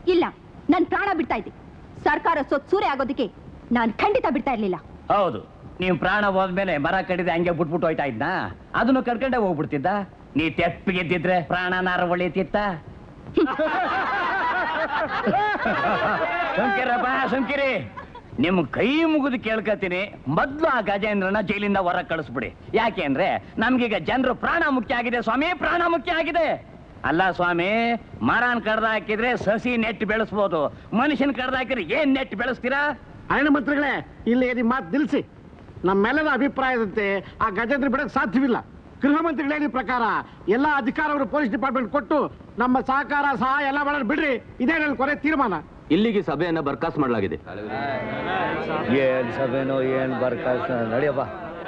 ಇಲ್ಲ ನನ್ ಪ್ರಾಣ ಬಿಡ್ತಾ ಇದ್ದೆ ಸರ್ಕಾರ ಸೊತ್ ಸೂರೆ ಆಗೋದಕ್ಕೆ ನಾನು ಖಂಡಿತ ಬಿಡ್ತಾ ಇರ್ಲಿಲ್ಲ ಹೌದು ನೀವು ಪ್ರಾಣ ಹೋದ್ಮೇಲೆ ಮರ ಕಡಿದೆ ಹಂಗೆ ಬಿಟ್ಬಿಟ್ಟು ಹೋಯ್ತಾ ಇದ್ನ ಅದನ್ನು ಕರ್ಕೊಂಡೆ ಹೋಗ್ಬಿಡ್ತಿದ್ದ ನೀ ತೆಪ್ಪಿಗೆದ್ದಿದ್ರೆ ಪ್ರಾಣನಾರ ಒಳಿತಿತ್ತ ಸುಮ್ಕಿರಪ್ಪ ಸುಮ್ಕಿರಿ ನಿಮ್ ಕೈ ಮುಗಿದು ಕೇಳ್ಕತೀನಿ ಮೊದ್ಲು ಆ ಗಜೇಂದ್ರನ ಜೈಲಿಂದ ಹೊರ ಕಳಿಸ್ಬಿಡಿ ಯಾಕೆ ಅಂದ್ರೆ ನಮ್ಗೀಗ ಜನರು ಪ್ರಾಣ ಮುಖ್ಯ ಆಗಿದೆ ಸ್ವಾಮಿ ಪ್ರಾಣ ಮುಖ್ಯ ಆಗಿದೆ ಅಲ್ಲ ಸ್ವಾಮಿ ಮರನ್ ಕಡ್ದ ಹಾಕಿದ್ರೆ ಸಸಿ ನೆಟ್ ಬೆಳೆಸ್ಬೋದು ಮನುಷ್ಯನ್ ಕಡ್ದ ಹಾಕಿದ್ರೆ ಏನ್ ನೆಟ್ ಬೆಳೆಸ್ತೀರಾ ಅರಣ್ಯ ಮಂತ್ರಿಗಳೇ ಇಲ್ಲಿ ನಿಮ್ಮ ಮಾತು ನಿಲ್ಲಿಸಿ ನಮ್ಮೆಲ್ಲರ ಅಭಿಪ್ರಾಯದಂತೆ ಆ ಗಜೇಂದ್ರ ಬಿಡಕ್ಕೆ ಸಾಧ್ಯವಿಲ್ಲ ಗೃಹ ಮಂತ್ರಿಗಳ ಹೇಳಿದ ಪ್ರಕಾರ ಎಲ್ಲ ಅಧಿಕಾರವರು ಪೊಲೀಸ್ ಡಿಪಾರ್ಟ್ಮೆಂಟ್ ಕೊಟ್ಟು ನಮ್ಮ ಸಹಕಾರ ಸಹಾಯ ಎಲ್ಲ ಮಾಡೋದು ಬಿಡ್ರಿ ಇದೇ ನನ್ನ ಕೊನೆ ತೀರ್ಮಾನ ಇಲ್ಲಿಗೆ ಸಭೆಯನ್ನ ಬರ್ಖಾಸ್ ಮಾಡಲಾಗಿದೆ ಏನ್ ಸಭೆನೋ ಏನ್ ಬರ್ಕಾಸ ನಡಿಯಪ್ಪ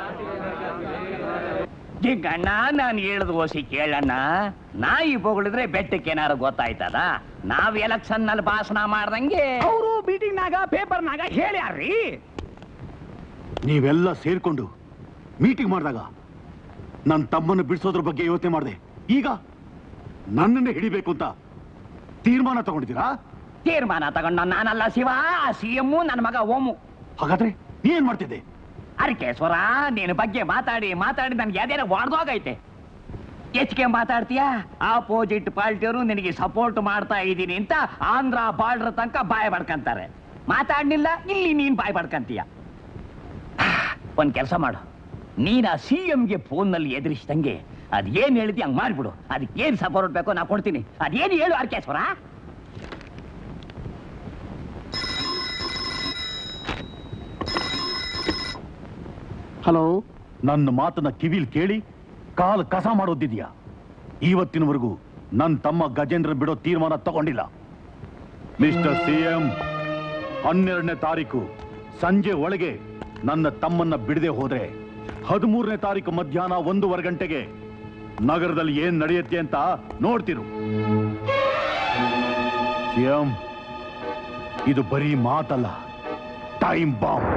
ಜಿಂಗಣ್ಣ ನಾನು ಹೇಳ್ದು ಓಸಿ ಕೇಳಣ್ಣ ನಾಯಿ ಬೊಗಳಿದ್ರೆ ಬೆಟ್ಟಕ್ಕೆ ಏನಾರು ಗೊತ್ತಾಯ್ತದ ನಾವ್ ಎಲೆಕ್ಷನ್ ನಲ್ಲಿ ಭಾಷಣ ಮಾಡ್ದಂಗೆ ಅವರು ಮೀಟಿಂಗ್ ನಾಗ ಪೇಪರ್ನಾಗ ಹೇಳ್ಯಾರ್ರಿ ನೀವೆಲ್ಲ ಸೇರ್ಕೊಂಡು ಮೀಟಿಂಗ್ ಮಾಡಿದಾಗ ನನ್ನ ತಮ್ಮನ್ನು ಬಿಡಿಸೋದ್ರ ಬಗ್ಗೆ ಯೋಚನೆ ಮಾಡಿದೆ ಈಗ ನನ್ನನ್ನೇ ಹಿಡಿಬೇಕು ಅಂತ ತೀರ್ಮಾನ ತಗೊಂಡಿದ್ದೀರಾ ತೀರ್ಮಾನ ತಗೊಂಡ ನಾನಲ್ಲ ಶಿವ ಸಿ ಎಮ್ಮು ನನ್ನ ಮಗ ಓಮು ಹಾಗಾದ್ರೆ ನೀ ಏನ್ ಮಾಡ್ತಿದ್ದೆ ಅರ್ಕೇಶ್ವರ ನಿನ್ನ ಬಗ್ಗೆ ಮಾತಾಡಿ ಮಾತಾಡಿ ನನ್ಗೆ ಯಾವ್ದೇನೋ ವಾಡ್ದೋಗೈತೆ ಹೆಚ್ಚಿಗೆ ಮಾತಾಡ್ತೀಯಾ ಆಪೋಸಿಟ್ ಪಾರ್ಟಿಯವರು ನಿನಗೆ ಸಪೋರ್ಟ್ ಮಾಡ್ತಾ ಇದ್ದೀನಿ ಅಂತ ಆಂಧ್ರ ಬಾರ್ಡರ್ ತನಕ ಬಾಯ್ ಬಡ್ಕಂತಾರೆ ಮಾತಾಡ್ಲಿಲ್ಲ ಇಲ್ಲಿ ನೀನ್ ಬಾಯ್ ಬಡ್ಕಂತೀಯ ಒಂದ್ ಕೆಲಸ ಮಾಡು ನೀನ್ ಆ ಸಿ ಎಂಗೆ ಫೋನ್ನಲ್ಲಿ ಎದುರಿಸಿದಂಗೆ ಅದೇನ್ ಹೇಳಿದ್ಯ ಹಂಗ್ ಮಾಡ್ಬಿಡು ಅದಕ್ಕೆ ಏನ್ ಸಪೋರ್ಟ್ ಬೇಕೋ ನಾ ಕೊಡ್ತೀನಿ ಅದೇನು ಹೇಳು ಅರ್ಕೇಶ್ವರ ಹಲೋ ನನ್ನ ಮಾತನ್ನ ಕಿವಿಲ್ ಕೇಳಿ ಕಾಲ್ ಕಸ ಮಾಡೋದಿದ್ಯಾ ಇವತ್ತಿನವರೆಗೂ ನನ್ನ ತಮ್ಮ ಗಜೇಂದ್ರ ಬಿಡೋ ತೀರ್ಮಾನ ತಗೊಂಡಿಲ್ಲ ಮಿಸ್ಟರ್ ಸಿಎಂ ಹನ್ನೆರಡನೇ ತಾರೀಕು ಸಂಜೆ ಒಳಗೆ ನನ್ನ ತಮ್ಮನ್ನ ಬಿಡದೆ ಹೋದ್ರೆ ಹದಿಮೂರನೇ ತಾರೀಕು ಮಧ್ಯಾಹ್ನ ಒಂದೂವರೆ ಗಂಟೆಗೆ ನಗರದಲ್ಲಿ ಏನ್ ನಡೆಯುತ್ತೆ ಅಂತ ನೋಡ್ತಿರು ಸಿಎಂ ಇದು ಬರೀ ಮಾತಲ್ಲ ಟೈಮ್ ಬಾಂಬ್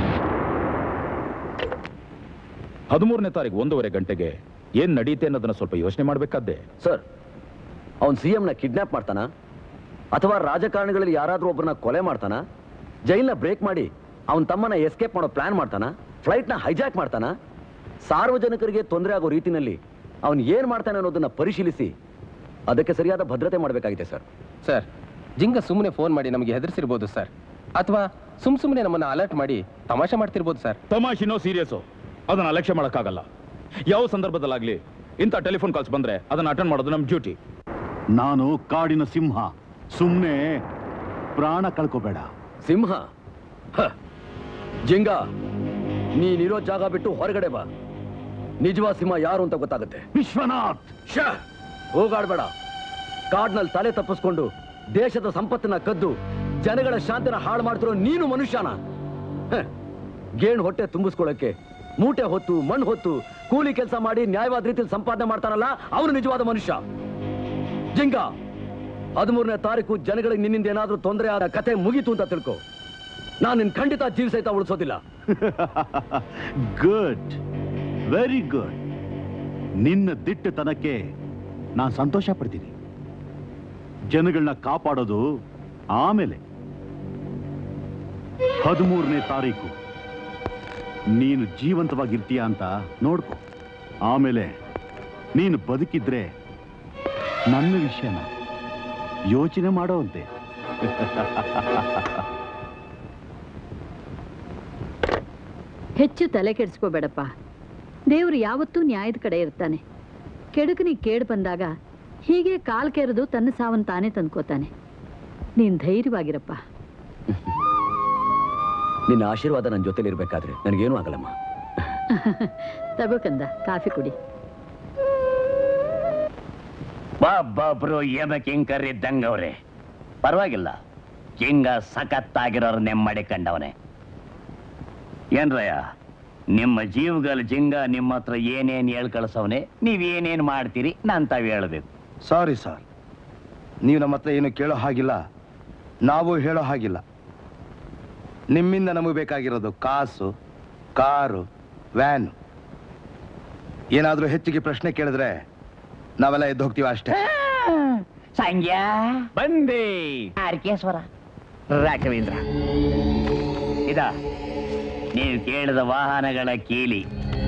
ಹದಿಮೂರನೇ ತಾರೀಕು ಒಂದೂವರೆ ಗಂಟೆಗೆ ಏನ್ ನಡೀತೆ ಅನ್ನೋದನ್ನ ಸ್ವಲ್ಪ ಯೋಚನೆ ಮಾಡ್ಬೇಕಾದ್ದೆ ಸರ್ ಅವನ್ ಸಿ ನ ಕಿಡ್ನಾಪ್ ಮಾಡ್ತಾನ ಅಥವಾ ರಾಜಕಾರಣಿಗಳಲ್ಲಿ ಯಾರಾದ್ರೂ ಒಬ್ಬರನ್ನ ಕೊಲೆ ಮಾಡ್ತಾನ ಜೈಲ್ನ ಬ್ರೇಕ್ ಮಾಡಿ ಅವನ್ ತಮ್ಮನ ಎಸ್ಕೇಪ್ ಮಾಡೋ ಪ್ಲಾನ್ ಮಾಡ್ತಾನ ಫ್ಲೈಟ್ನ ಹೈಜಾಕ್ ಮಾಡ್ತಾನ ಸಾರ್ವಜನಿಕರಿಗೆ ತೊಂದರೆ ಆಗೋ ರೀತಿನಲ್ಲಿ ಅವನ್ ಏನ್ ಮಾಡ್ತಾನೆ ಅನ್ನೋದನ್ನ ಪರಿಶೀಲಿಸಿ ಅದಕ್ಕೆ ಸರಿಯಾದ ಭದ್ರತೆ ಮಾಡಬೇಕಾಗಿದೆ ಸರ್ ಸರ್ ಜಿಂಗ ಸುಮ್ಮನೆ ಫೋನ್ ಮಾಡಿ ನಮಗೆ ಹೆದರ್ಸಿರ್ಬೋದು ಸರ್ ಅಥವಾ ಸುಮ್ ಸುಮ್ಮನೆ ನಮ್ಮನ್ನ ಅಲರ್ಟ್ ಮಾಡಿ ತಮಾಷೆ ಮಾಡ್ತಿರ್ಬೋದು ಸರ್ ತಮಾಷಿನೋ ಸೀರಿಯಸ್ಸು ಅದನ್ನ ಅಲಕ್ಷ್ಯ ಮಾಡಕ್ಕಾಗಲ್ಲ ಯಾವ ಸಂದರ್ಭದಲ್ಲಾಗ್ಲಿ ಇಂಥ ಟೆಲಿಫೋನ್ ಕಾಲ್ಸ್ ಬಂದ್ರೆ ಅದನ್ನ ಅಟೆಂಡ್ ಮಾಡೋದು ನಮ್ ಡ್ಯೂಟಿ ನಾನು ಕಾಡಿನ ಸಿಂಹ ಸುಮ್ಮನೆ ಪ್ರಾಣ ಕಳ್ಕೋಬೇಡ ಸಿಂಹ ಹ. ಜಿಂಗ ನೀನಿರೋ ಜಾಗ ಬಿಟ್ಟು ಹೊರಗಡೆ ಬಾ ನಿಜವಾದ ಸಿಂಹ ಯಾರು ಅಂತ ಗೊತ್ತಾಗುತ್ತೆ ವಿಶ್ವನಾಥ್ ಶ ಹೋಗಾಡ್ಬೇಡ ಕಾಡ್ನಲ್ಲಿ ತಲೆ ತಪ್ಪಿಸ್ಕೊಂಡು ದೇಶದ ಸಂಪತ್ತನ್ನ ಕದ್ದು ಜನಗಳ ಶಾಂತಿನ ಹಾಳು ಮಾಡ್ತಿರೋ ನೀನು ಮನುಷ್ಯನ ಹ. ಗೇಣು ಹೊಟ್ಟೆ ತುಂಬಿಸ್ಕೊಳ್ಳಕ್ಕೆ ಮೂಟೆ ಹೊತ್ತು ಮಣ್ಣು ಹೊತ್ತು ಕೂಲಿ ಕೆಲಸ ಮಾಡಿ ನ್ಯಾಯವಾದ ರೀತಿಯಲ್ಲಿ ಸಂಪಾದನೆ ಮಾಡ್ತಾನಲ್ಲ ಅವನು ನಿಜವಾದ ಮನುಷ್ಯ ಜಿಂಗ ಹದಿಮೂರನೇ ತಾರೀಕು ಜನಗಳಿಗೆ ನಿನ್ನಿಂದ ಏನಾದ್ರೂ ತೊಂದರೆ ಆದ ಕತೆ ಮುಗೀತು ಅಂತ ತಿಳ್ಕೊ ನಾನು ನಿನ್ ಖಂಡಿತ ಜೀವ ಸಹಿತ ಉಳಿಸೋದಿಲ್ಲ ಗುಡ್ ವೆರಿ ಗುಡ್ ನಿನ್ನ ದಿಟ್ಟತನಕ್ಕೆ ನಾನು ಸಂತೋಷ ಪಡ್ತೀನಿ ಜನಗಳನ್ನ ಕಾಪಾಡೋದು ಆಮೇಲೆ ಹದಿಮೂರನೇ ತಾರೀಕು ನೀನು ಜೀವಂತವಾಗಿರ್ತೀಯ ಅಂತ ನೋಡ್ಕೊ ಆಮೇಲೆ ನೀನು ಬದುಕಿದ್ರೆ ನನ್ನ ವಿಷಯನ ಯೋಚನೆ ಮಾಡೋವಂತೆ ಹೆಚ್ಚು ತಲೆ ಕೆಡಿಸ್ಕೋಬೇಡಪ್ಪ ದೇವ್ರು ಯಾವತ್ತೂ ನ್ಯಾಯದ ಕಡೆ ಇರ್ತಾನೆ ಕೆಡುಕನಿಗೆ ಕೇಡು ಬಂದಾಗ ಹೀಗೆ ಕಾಲ್ ಕೆರೆದು ತನ್ನ ಸಾವನ್ ತಾನೇ ತಂದ್ಕೋತಾನೆ ನೀನ್ ಧೈರ್ಯವಾಗಿರಪ್ಪ ನಿನ್ನ ಆಶೀರ್ವಾದ ನನ್ನ ಜೊತೆಲಿ ಇರ್ಬೇಕಾದ್ರೆ ನನಗೇನು ಆಗಲ್ಲಮ್ಮ ತಗೋಕಂದ ಕಾಫಿ ಕುಡಿ ಒಬ್ಬೊಬ್ರು ಎಮ ಕಿಂಕರ್ ಇದ್ದಂಗವ್ರೆ ಪರವಾಗಿಲ್ಲ ಕಿಂಗ ಸಖತ್ತಾಗಿರೋರು ನೆಮ್ಮಡಿ ಕಂಡವನೆ ಏನ್ರಯ್ಯ ನಿಮ್ಮ ಜೀವಗಲ್ ಜಿಂಗ ನಿಮ್ಮ ಹತ್ರ ಏನೇನ್ ಹೇಳ್ ಕಳ್ಸವನೆ ನೀವ್ ಏನೇನ್ ಮಾಡ್ತೀರಿ ನಾನ್ ತಾವ್ ಹೇಳ್ಬೇಕು ಸಾರಿ ಸರ್ ನೀವು ನಮ್ಮ ಹತ್ರ ಏನು ಕೇಳೋ ಹಾಗಿಲ್ಲ ನಾವು ಹೇಳೋ ಹಾಗಿಲ್ಲ ನಿಮ್ಮಿಂದ ನಮಗೆ ಬೇಕಾಗಿರೋದು ಕಾಸು ಕಾರು ವ್ಯಾನ್ ಏನಾದರೂ ಹೆಚ್ಚಿಗೆ ಪ್ರಶ್ನೆ ಕೇಳಿದ್ರೆ ನಾವೆಲ್ಲ ಎದ್ದು ಹೋಗ್ತೀವಿ ಅಷ್ಟೇ ಸಂಗ್ಯಾ ಬಂದೆ ಆರ್ಕೇಶ್ವರ ರಾಘವೇಂದ್ರ ಇದ ನೀವು ಕೇಳಿದ ವಾಹನಗಳ ಕೀಲಿ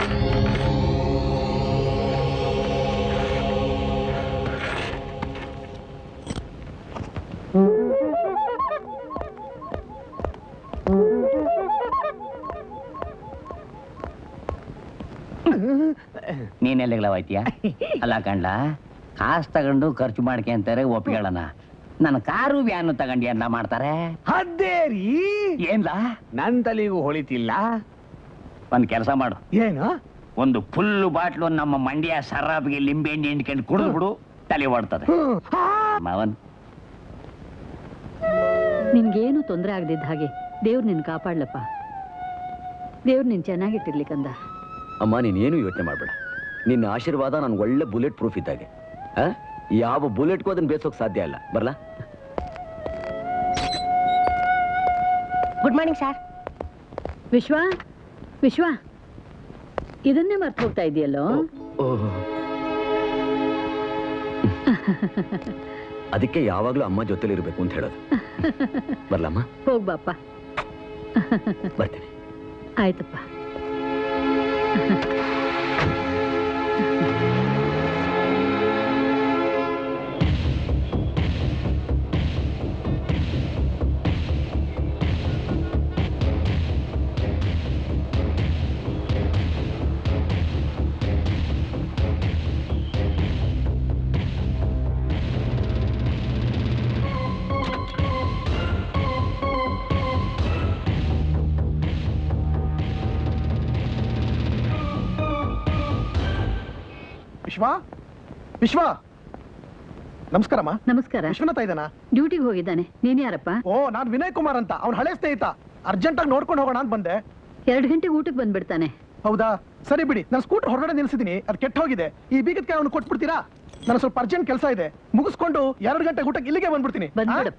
ನೀನೆಲ್ಲಿಗಳವಾಯ್ತೀಯ ಅಲ್ಲ ಕಂಡ ಕಾಸು ತಗೊಂಡು ಖರ್ಚು ಮಾಡ್ಕೊಂತಾರೆ ಒಪ್ಪಿಗಳನ ನನ್ನ ಕಾರು ವ್ಯಾನು ತಗೊಂಡು ಏನ ಮಾಡ್ತಾರೆ ಅದೇ ರೀ ಏನ್ಲ ನನ್ ತಲೆಗೂ ಹೊಳಿತಿಲ್ಲ ಒಂದ್ ಕೆಲಸ ಮಾಡು ಏನು ಒಂದು ಫುಲ್ ಬಾಟ್ಲು ನಮ್ಮ ಮಂಡ್ಯ ಸರಾಬ್ಗೆ ಲಿಂಬೆ ಹಣ್ಣು ಹಿಂಡ್ಕೊಂಡು ಕುಡಿದು ಬಿಡು ತಲೆ ಓಡ್ತದೆ ಮಾವನ್ ನಿನ್ಗೇನು ತೊಂದರೆ ಆಗದಿದ್ದ ಹಾಗೆ ದೇವ್ರು ನಿನ್ ಕಾಪಾಡ್ಲಪ್ಪ ದೇವ್ರು ನಿನ್ ಚೆನ್ನಾಗಿಟ್ಟಿರ್ಲಿ ಕಂದ ಅಮ್ಮ ನೀನೇನು ಯೋಚನೆ ಮಾಡಬೇಡ ನಿನ್ನ ಆಶೀರ್ವಾದ ನನ್ಗೆ ಒಳ್ಳೆ ಬುಲೆಟ್ ಪ್ರೂಫ್ ಇದ್ದಾಗೆ ಆ? ಯಾವ ಬುಲೆಟ್ಗೂ ಅದನ್ನ ಬೇಸೋಕ್ ಸಾಧ್ಯ ಇಲ್ಲ ಬರ್ಲಾ ಗುಡ್ ಮಾರ್ನಿಂಗ್ ಸರ್ ವಿಶ್ವ ವಿಶ್ವ ಇದನ್ನೇ ಮರ್ತು ಹೋಗ್ತಾ ಇದೆಯಲ್ಲೋ ಅದಕ್ಕೆ ಯಾವಾಗ್ಲೂ ಅಮ್ಮ ಜೊತೆಲಿ ಇರ್ಬೇಕು ಅಂತ ಹೇಳೋದು ಬರ್ಲಮ್ಮ ಹೋಗ್ಬಾಪ್ಪ ಬರ್ತೀನಿ ಆಯ್ತಪ್ಪ ವಿಶ್ವ ವಿಶ್ವ ನಮಸ್ಕಾರಮ್ಮ ನಮಸ್ಕಾರ ವಿಶ್ವನಾಥ ಇದ್ದಾನ ಡ್ಯೂಟಿಗೆ ಹೋಗಿದ್ದಾನೆ ನೀನ್ ಯಾರಪ್ಪ ಓ ನಾನ್ ವಿನಯ್ ಕುಮಾರ್ ಅಂತ ಅವ್ನ ಹಳೆ ಸ್ನೇಹಿತ ಅರ್ಜೆಂಟ್ ಆಗಿ ನೋಡ್ಕೊಂಡು ಹೋಗೋಣ ಅಂತ ಬಂದೆ ಎರಡು ಗಂಟೆಗೆ ಊಟಕ್ಕೆ ಬಂದ್ಬಿಡ್ತಾನೆ ಹೌದಾ ಸರಿ ಬಿಡಿ ನಾನು ಸ್ಕೂಟರ್ ಹೊರಗಡೆ ನಿಲ್ಸಿದೀನಿ ಅದು ಕೆಟ್ಟ ಹೋಗಿದೆ ಈ ಬೀಗಕ್ಕೆ ಅವನು ಕೊಟ್ಬಿಡ್ತೀರಾ ನನ್ನ ಸ್ವಲ್ಪ ಅರ್ಜೆಂಟ್ ಕೆಲಸ ಇದೆ ಮುಗಿಸ್ಕೊಂಡು ಎರಡು ಗಂಟೆ ಊಟಕ್ಕೆ ಇಲ್ಲಿಗೆ ಬಂದ್ಬಿಡ್ತೀನಿ ಆ? ಬಂದ್ಬಿಡಪ್ಪ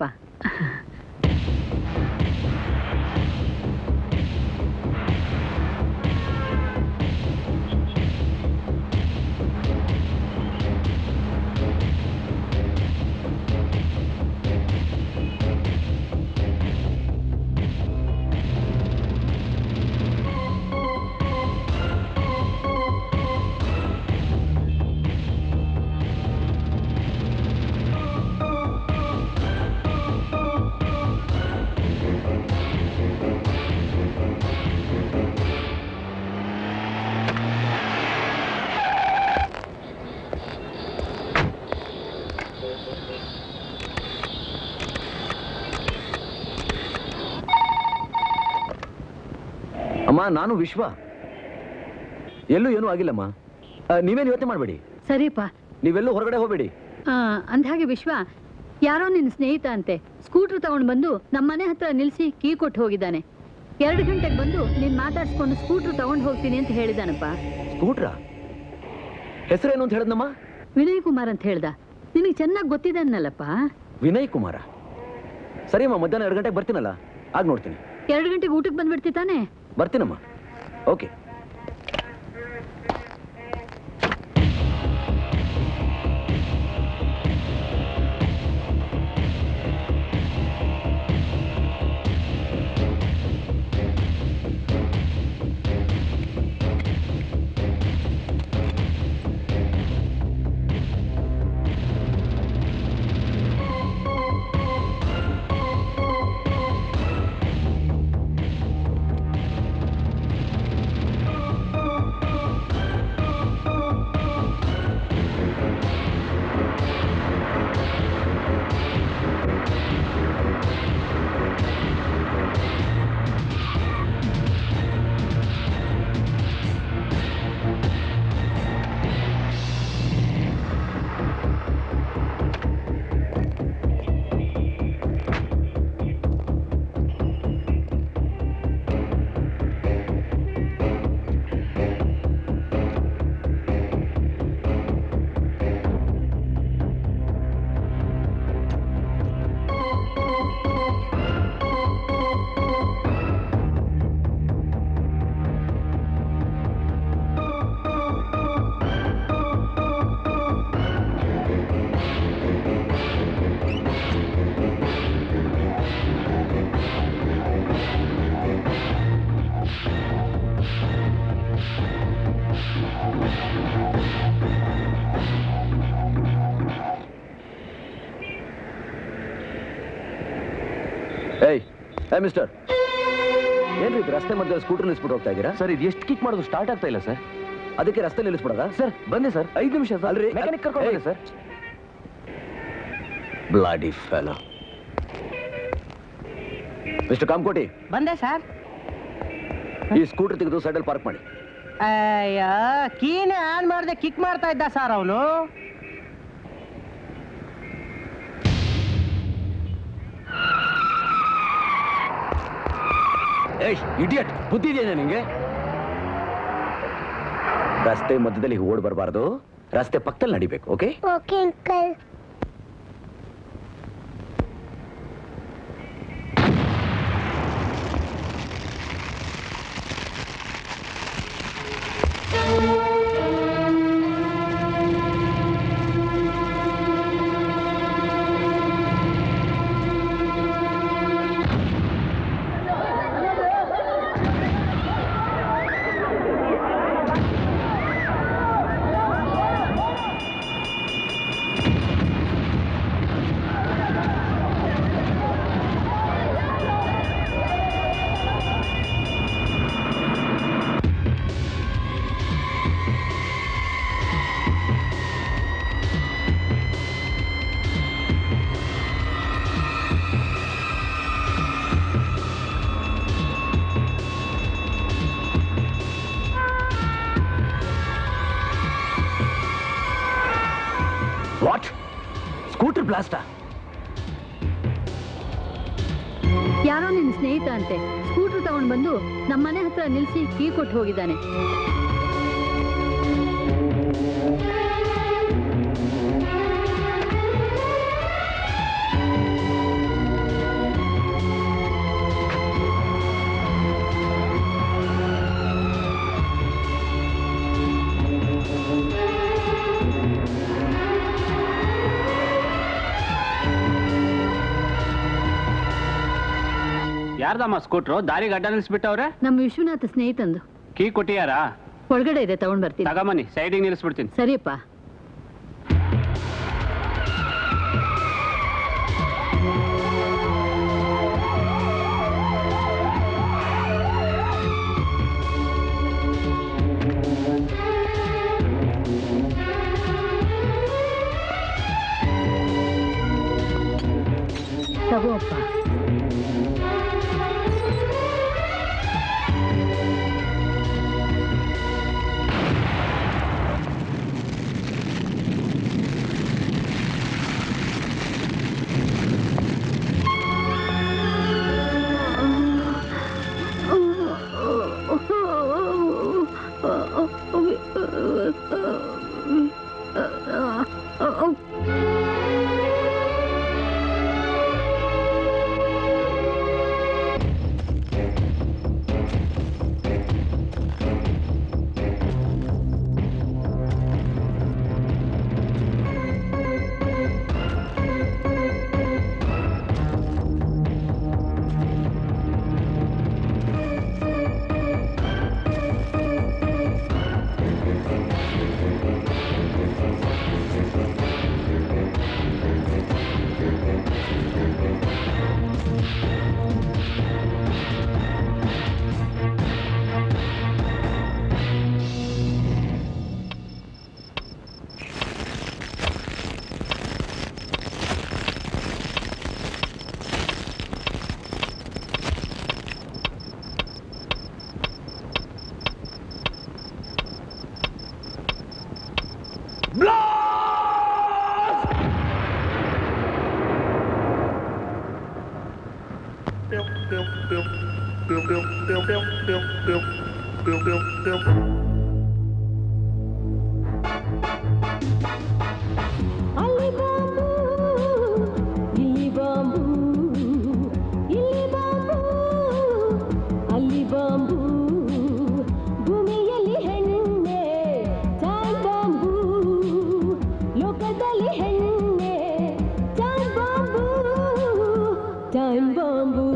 ಅಮ್ಮ ನಾನು ವಿಶ್ವ ಎಲ್ಲೂ ಏನೂ ಆಗಿಲ್ಲಮ್ಮ ಆ, ನೀವೇನು ಯೋಚನೆ ಮಾಡಬೇಡಿ ಸರಿಪ್ಪ ನೀವೆಲ್ಲೂ ಹೊರಗಡೆ ಹೋಗಬೇಡಿ ಆ, ಅಂದ್ಹಾಗೆ ವಿಶ್ವ ಯಾರೋ ನಿನ್ನ ಸ್ನೇಹಿತ ಅಂತೆ ಸ್ಕೂಟ್ರ್ ತಗೊಂಡು ಬಂದು ನಮ್ಮ ಮನೆ ಹತ್ರ ನಿಲ್ಸಿ ಕೀ ಕೊಟ್ಟು ಹೋಗಿದ್ದಾನೆ ಎರಡು ಗಂಟೆಗೆ ಬಂದು ನೀನ್ ಮಾತಾಡ್ಸ್ಕೊಂಡು ಸ್ಕೂಟ್ರ್ ತಗೊಂಡು ಹೋಗ್ತೀನಿ ಅಂತ ಹೇಳಿದಾನಪ್ಪ ಸ್ಕೂಟ್ರಾ ಹೆಸರೇನು ಅಂತ ಹೇಳಿದ್ನಮ್ಮ ವಿನಯ್ ಕುಮಾರ್ ಅಂತ ಹೇಳ್ದ ನಿನಗೆ ಚೆನ್ನಾಗಿ ಗೊತ್ತಿದೆ ಅನ್ನಲ್ಲಪ್ಪ ವಿನಯ್ ಕುಮಾರ ಸರಿ ಅಮ್ಮ ಮಧ್ಯಾಹ್ನ ಎರಡು ಗಂಟೆಗೆ ಬರ್ತೀನಲ್ಲ ಆಗ ನೋಡ್ತೀನಿ ಎರಡು ಗಂಟೆಗೆ ಊಟಕ್ಕೆ ಬಂದ್ಬಿಡ್ತಿ ತಾನೆ ಬರ್ತೀನಮ್ಮ ಓಕೆ ಏಯ್ ಏ ಮಿಸ್ಟರ್ ಏನ್ರಿ ಇದು ರಸ್ತೆ ಮಧ್ಯೆ ಸ್ಕೂಟರ್ ನಿಲ್ಸ್ಬಿಟ್ಟು ಹೋಗ್ತಾ ಇದ್ದೀರಾ ಸರ್ ಇದು ಎಷ್ಟು ಕಿಕ್ ಮಾಡೋದು ಸ್ಟಾರ್ಟ್ ಆಗ್ತಾ ಇಲ್ಲ ಸರ್ ಅದಕ್ಕೆ ರಸ್ತೆ ನಿಲ್ಲಿಸ್ಬಿಡೋದಾ ಸರ್ ಬಂದೆ ಸರ್ ಐದು ನಿಮಿಷ ಸರ್ ಅಲ್ರಿ ಮೆಕ್ಯಾನಿಕ್ ಕರ್ಕೊಂಡು ಬಂದೆ sir bloody fellow mister Kamkoti ಬಂದೆ ಸರ್ ಈ ಸ್ಕೂಟರ್ ತೆಗೆದು ಸೈಡಲ್ಲಿ ಪಾರ್ಕ್ ಮಾಡಿ ಅಯ್ಯ ಕೀನೇ ಆನ್ ಮಾಡ್ದೆ ಕಿಕ್ ಮಾಡ್ತಾ ಇದ್ದ ಸರ್ ಅವನು ಏಯ್ ಇಡಿಯಟ್ ಬುದ್ಧಿ ಇದೆಯಾ ನಿಂಗೆ ರಸ್ತೆ ಮಧ್ಯದಲ್ಲಿ ಓಡ್ ಬರಬಾರ್ದು ರಸ್ತೆ ಪಕ್ಕದಲ್ಲಿ ನಡಿಬೇಕು okay okay uncle what scooter ಬ್ಲಾಸ್ಟಾ ಯಾರೋ ನಿನ್ನ ಸ್ನೇಹಿತ ಅಂತೆ ಸ್ಕೂಟರ್ ತಗೊಂಡು ಬಂದು ನಮ್ಮ ಮನೆ ಹತ್ರ ನಿಲ್ಸಿ ಕೀ ಕೊಟ್ಟು ಹೋಗಿದ್ದಾನೆ ಯಾರ್ದಮ್ಮ ಸ್ಕೂಟ್ರು ದಾರಿಗೆ ಅಡ್ಡ ನಿಲ್ಸ್ಬಿಟ್ಟವ್ರೆ ನಮ್ಮ ವಿಶ್ವನಾಥ ಸ್ನೇಹಿತಂದು ಕೀ ಕೊಟ್ಟಿಯಾರಾ ಒಳಗಡೆ ಇದೆ ತಗೊಂಡ್ ಬರ್ತೀನಿ ತಗೊಂಬನ್ನಿ ಸೈಡಿಗೆ ನಿಲ್ಲಿಸ್ಬಿಡ್ತೀನಿ ಸರಿಯಪ್ಪ ತಗೋ ಅಪ್ಪ ಅಲ್ಲಿ ಬಾಂಬು ಇಲ್ಲಿ ಬಾಂಬು ಇಲ್ಲಿ ಬಾಂಬು ಅಲ್ಲಿ ಬಾಂಬು ಭೂಮಿಯಲ್ಲಿ ಹೆಣ್ಣೆ ಚಾನ್ ಬಾಂಬು ಲೋಕದಲ್ಲಿ ಹೆಣ್ಣೆ ಚಾನ್ ಬಾಂಬು ಚಾನ್ ಬಾಂಬು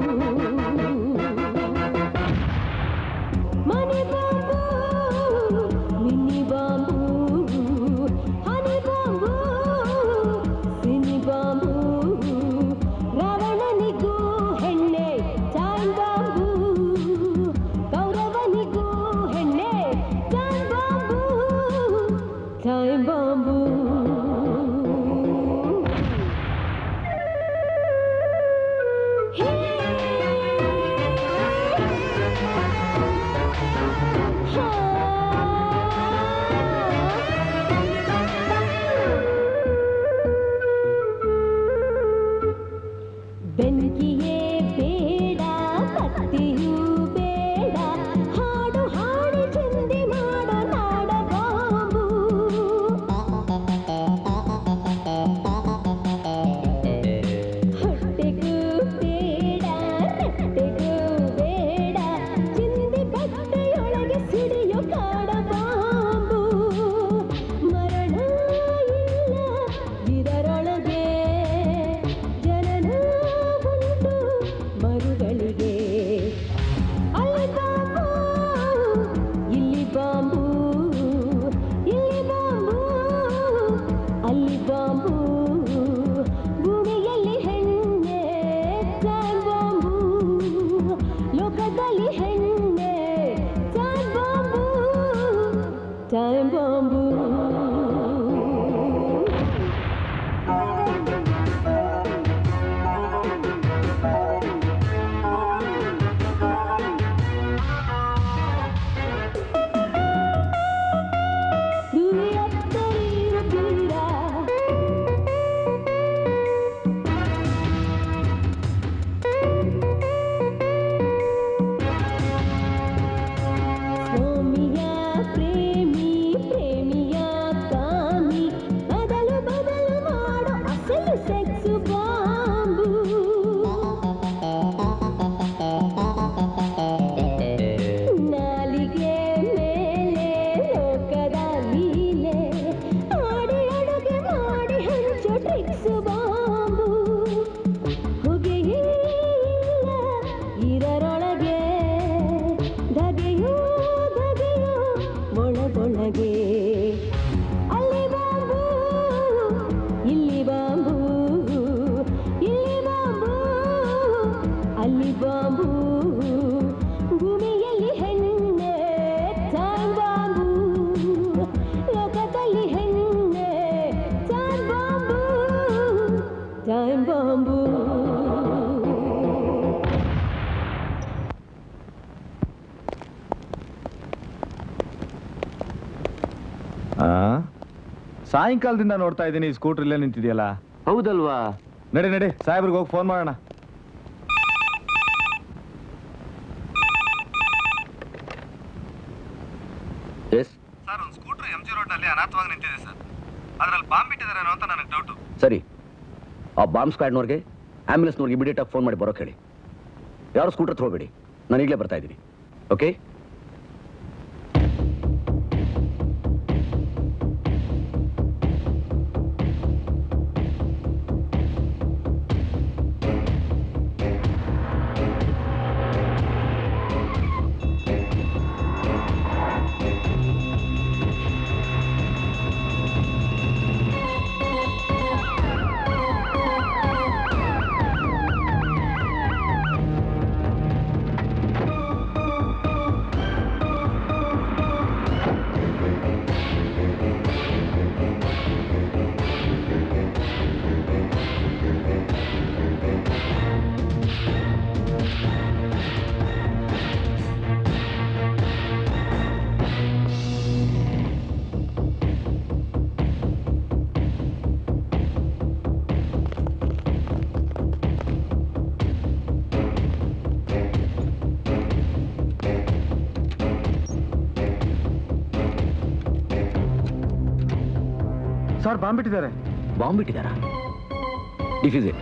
ಮನೆ bomb mini bomb honey bomb cine bomb ರಾವಣನಿಗೂ ಹೆಣ್ಣೆ ಬೆಂಕಿಯೇ ಬೇಡ ಕತ್ತಿಯೂ ಬೇಡ ಹಾಡು ಹಾಡಿ ಚಿಂದಿ ಮಾಡೋ ನಾಡ ಬಾಂಬು ಹೊಟ್ಟೆಗೂ ಬೇಡ ರಟ್ಟೆಗೂ ಬೇಡ ಚಿಂದಿ ಬಟ್ಟೆಯೊಳಗೆ ಸಿಡಿಯೋ ಕಾಡ ಬಾಂಬು ಮರಣ ಇಲ್ಲ ಇದರೊಳಗೆ ಜನನ ಉಂಟು ಮರುಗಳಿಗೆ ಅಲ್ಲಿ ಬಾಂಬು ಇಲ್ಲಿ ಬಾಂಬು ಇಲ್ಲಿ ಬಾಂಬು ಅಲ್ಲಿ ಬಾಂಬು ಭೂಮಿಯಲ್ಲಿ ಹೆಣ್ಣೆ ಜಾನ್ ಬಾಂಬು ಲೋಕದಲ್ಲಿ ಹೆಣ್ಣೆ ಜಾನ್ ಬಾಂಬು ಜಾನ್ ಬಾಂಬು ಭೂಮಿಯತ್ತರಿರೋ ತೀರ ಸ್ವಾಮಿಯ ಪ್ರೇಮಿ ಪ್ರೇಮಿಯ ಕಾಮಿ ಬದಲು ಬದಲು ಮಾಡೋ ಅಸಲು ಸೆಕ್ಸು ಬಾಂಬು ನಾಲಿಗೆ ಮೇಲೆ ಲೋಕದ ಲೀಲೆ ಆಡಿ ಅಡುಗೆ ಮಾಡಿ ಹಂಚೋ ಟ್ರಿಕ್ಸು ಬಾಂಬು ಹೊಗೆಯೇ ಇಲ್ಲ ಇದರೊಳಗೆ ಧಗೆಯೋ ಧಗೆಯೋ ಒಳಗೊಳಗೆ ಅಲ್ಲಿ ಬಾಂಬು ಇಲ್ಲಿ ಬಾಂಬು ಇಲ್ಲಿ ಬಾಂಬು ಅಲ್ಲಿ ಬಾಂಬು ಭೂಮಿಯಲ್ಲಿ ಹೆಣ್ಣೆ ಜಾನ್ ಬಾಂಬು ಲೋಕದಲ್ಲಿ ಹೆಣ್ಣೆ ಜಾನ್ ಬಾಂಬು ಜಾನ್ ಬಾಂಬು ಸಾಯಂಕಾಲದಿಂದ ನೋಡ್ತಾ ಇದ್ದೀನಿ ಈ ಸ್ಕೂಟರ್ ಇಲ್ಲೇ ನಿಂತಿದೆಯಲ್ಲ ಹೌದಲ್ವಾ ನಡಿ ನಡಿ ಸಾಹೇಬ್ರಿಗೆ ಹೋಗಿ ಫೋನ್ ಮಾಡೋಣ ಎಸ್ ಸರ್ ಒಂದು ಸ್ಕೂಟರ್ ಎಂ ಜಿ ರೋಡ್ನಲ್ಲಿ ಅನಾಥವಾಗಿ ನಿಂತಿದೆ ಸರ್ ಅದ್ರಲ್ಲಿ ಬಾಂಬ್ ಇಟ್ಟಿದ್ದಾರೇನೋ ಅಂತ ನನಗೆ ಡೌಟು ಸರಿ ಆ ಬಾಂಬ್ ಸ್ಕ್ವಾಡ್ನವ್ರಿಗೆ ಆಂಬ್ಯುಲೆನ್ಸ್ನವ್ರಿಗೆ ಇಮಿಡಿಯೇಟಾಗಿ ಫೋನ್ ಮಾಡಿ ಬರೋಕೆ ಹೇಳಿ ಯಾರು ಸ್ಕೂಟರ್ ತಗೋಬೇಡಿ ನಾನು ಈಗಲೇ ಬರ್ತಾ ಇದ್ದೀನಿ ಓಕೆ ಸರ್ ಬಾಂಬ್ ಇಟ್ಟಿದ್ದಾರೆ ಬಾಂಬ್ ಇಟ್ಟಿದ್ದಾರಾ defuse it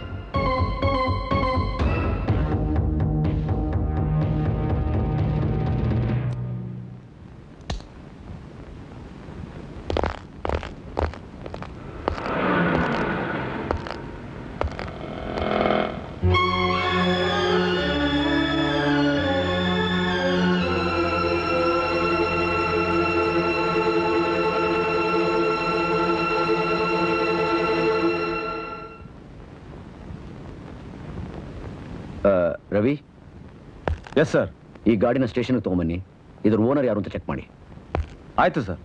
Ravi yes sir ಈ ಗಾಡಿನ ಸ್ಟೇಷನ್ಗೆ ತೊಗೊಂಬನ್ನಿ ಇದ್ರ ಓನರ್ ಯಾರು ಅಂತ ಚೆಕ್ ಮಾಡಿ ಆಯ್ತು ಸರ್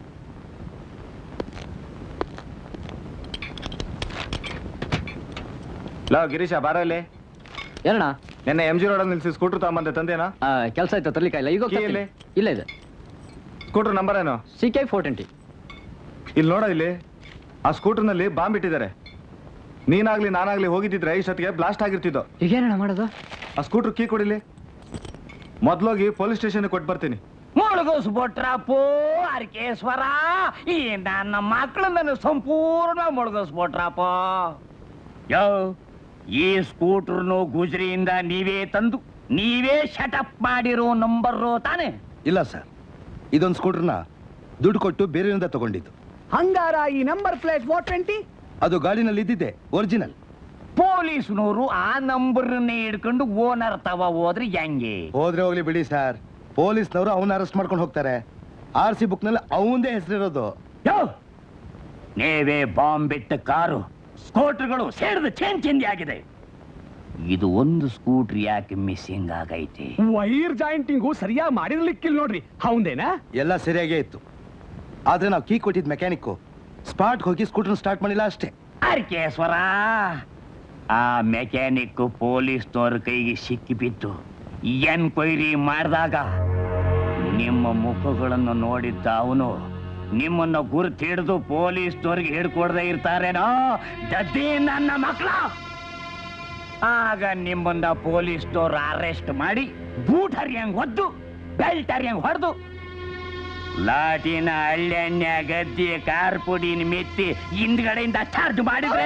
ಲೋ ಗಿರೀಶ ಬಾರ ಇಲ್ಲಿ ಏನಣ್ಣ ನಿನ್ನೆ ಎಂ ಜಿ ರೋಡಲ್ಲಿ ನಿಲ್ಸಿ ಸ್ಕೂಟರ್ ತಗೊಂಬಂದೆ ತಂದೇನಾ ಕೆಲಸ ಆಯ್ತು ತರ್ಲಿಕ್ಕಾಗಿಲ್ಲ ಈಗ ಕೀ ಎಲ್ಲಿ? ಇಲ್ಲ ಇದೆ ಸ್ಕೂಟರ್ ನಂಬರ್ ಏನು ಸಿ ಕೆ ಫೋರ್ ಟ್ವೆಂಟಿ ಇಲ್ಲಿ ನೋಡ ಇಲ್ಲಿ ಆ ಸ್ಕೂಟರ್ನಲ್ಲಿ ಬಾಂಬ್ ಇಟ್ಟಿದ್ದಾರೆ ನೀನಾಗ್ಲಿ ನಾನಾಗ್ಲಿ ಹೋಗಿದ್ದಿದ್ರೆ ಇಷ್ಟೊತ್ತಿಗೆ ಬ್ಲಾಸ್ಟ್ ಆಗಿರ್ತಿದ್ದೋ ಈಗೇನಣ್ಣ ಮಾಡೋದು ಆ ಸ್ಕೂಟರ್ ಕೀ ಕೊಡಿಲಿ ಮೊದ್ಲೋಗಿ ಪೊಲೀಸ್ ಸ್ಟೇಷನ್ ಕೊಟ್ಟು ಬರ್ತೀನಿ ಮುಳುಗಿಸ್ಬಿಟ್ರಪ್ಪೋ ಅರ್ಕೇಶ್ವರ ಈ ನನ್ನ ಮಕ್ಕಳನ್ನ ಸಂಪೂರ್ಣ ಮುಳುಗಿಸ್ಬಿಟ್ರಪ್ಪ ಯೋ ಈ ಸ್ಕೂಟರ್ನು ಗುಜರಿಯಿಂದ ನೀವೇ ತಂದು ನೀವೇ ಶಟಪ್ ಮಾಡಿರೋ ನಂಬರು ತಾನೆ ಇಲ್ಲ ಸರ್ ಇದೊಂದು ಸ್ಕೂಟರ್ನ ದುಡ್ಡು ಕೊಟ್ಟು ಬೇರೆಯಿಂದ ತಗೊಂಡಿದ್ದು ಹಂಗಾರ ಈ ನಂಬರ್ ಪ್ಲೇಟ್ ಫೋರ್ ಟ್ವೆಂಟಿ ಅದು ಗಾಡಿನಲ್ಲಿ ಇದ್ದಿದ್ದೆ ಒರಿಜಿನಲ್ ಪೊಲೀಸ್ನವರು ಆ ನಂಬರ್ನೇ ಹಿಡ್ಕೊಂಡು ಓನರ್ ತವ ಹೋದ್ರೆ ಹೆಂಗೆ ಹೋದ್ರೆ ಹೋಗ್ಲಿ ಬಿಡಿ ಸರ್ ಪೊಲೀಸ್ನವರು ಅವನ್ನ ಅರೆಸ್ಟ್ ಮಾಡ್ಕೊಂಡು ಹೋಗ್ತಾರೆ ಆರ್ ಸಿ ಬುಕ್ನಲ್ಲಿ ಅವಂದೇ ಹೆಸರಿರೋದು ಯೋ ನೀವೇ ಬಾಂಬ್ ಬಿಟ್ಟ ಕಾರು ಸ್ಕೂಟರ್ಗಳು ಸೇರಿದ ಚೇಂಜ್ ಚಿಂದಿ ಆಗಿದೆ ಇದು ಒಂದು ಸ್ಕೂಟ್ರ್ ಯಾಕೆ ಮಿಸ್ಸಿಂಗ್ ಆಗೈತೆ ವೈರ್ ಜಾಯಿಂಟಿಂಗು ಸರಿಯಾಗಿ ಮಾಡಿರ್ಲಿಕ್ಕಿಲ್ಲ ನೋಡ್ರಿ ಹೌದೇನಾ ಎಲ್ಲ ಸರಿಯಾಗೇ ಇತ್ತು ಆದ್ರೆ ನಾವು ಕೀ ಕೊಟ್ಟಿದ್ ಮೆಕ್ಯಾನಿಕ್ಕು ಸ್ಪಾಟ್ ಹೋಗಿ ಸ್ಕೂಟರ್ ಸ್ಟಾರ್ಟ್ ಮಾಡಿಲ್ಲ ಅಷ್ಟೇ ಅರ್ಕೇಶ್ವರ ಆ ಮೆಕ್ಯಾನಿಕ್ ಪೊಲೀಸ್ನವ್ರ ಕೈಗೆ ಸಿಕ್ಕಿಬಿತ್ತು ಎನ್ಕ್ವೈರಿ ಮಾಡಿದಾಗ ನಿಮ್ಮ ಮುಖಗಳನ್ನು ನೋಡಿದ್ದ ಅವನು ನಿಮ್ಮನ್ನ ಗುರುತು ಹಿಡಿದು ಪೊಲೀಸ್ನವ್ರಿಗೆ ಹಿಡ್ಕೊಡ್ದೆ ಇರ್ತಾರೇನೋ ದದ್ದಿ ನನ್ನ ಮಕ್ಕಳ ಆಗ ನಿಮ್ಮನ್ನ ಪೊಲೀಸ್ನವ್ರು ಅರೆಸ್ಟ್ ಮಾಡಿ ಬೂಟ್ ಹರಿಯಂಗ್ ಒದ್ದು ಬೆಲ್ಟ್ ಹರಿಯಂಗ್ ಹೊಡೆದು ಲಾಟಿನ ಹಳ್ಳೆಣ್ಣ ಗದ್ದೆ ಕಾರ್ ಪುಡಿನ ಮೆತ್ತಿ ಹಿಂದ್ಗಡೆಯಿಂದ ಚಾರ್ಜ್ ಮಾಡಿದ್ರೆ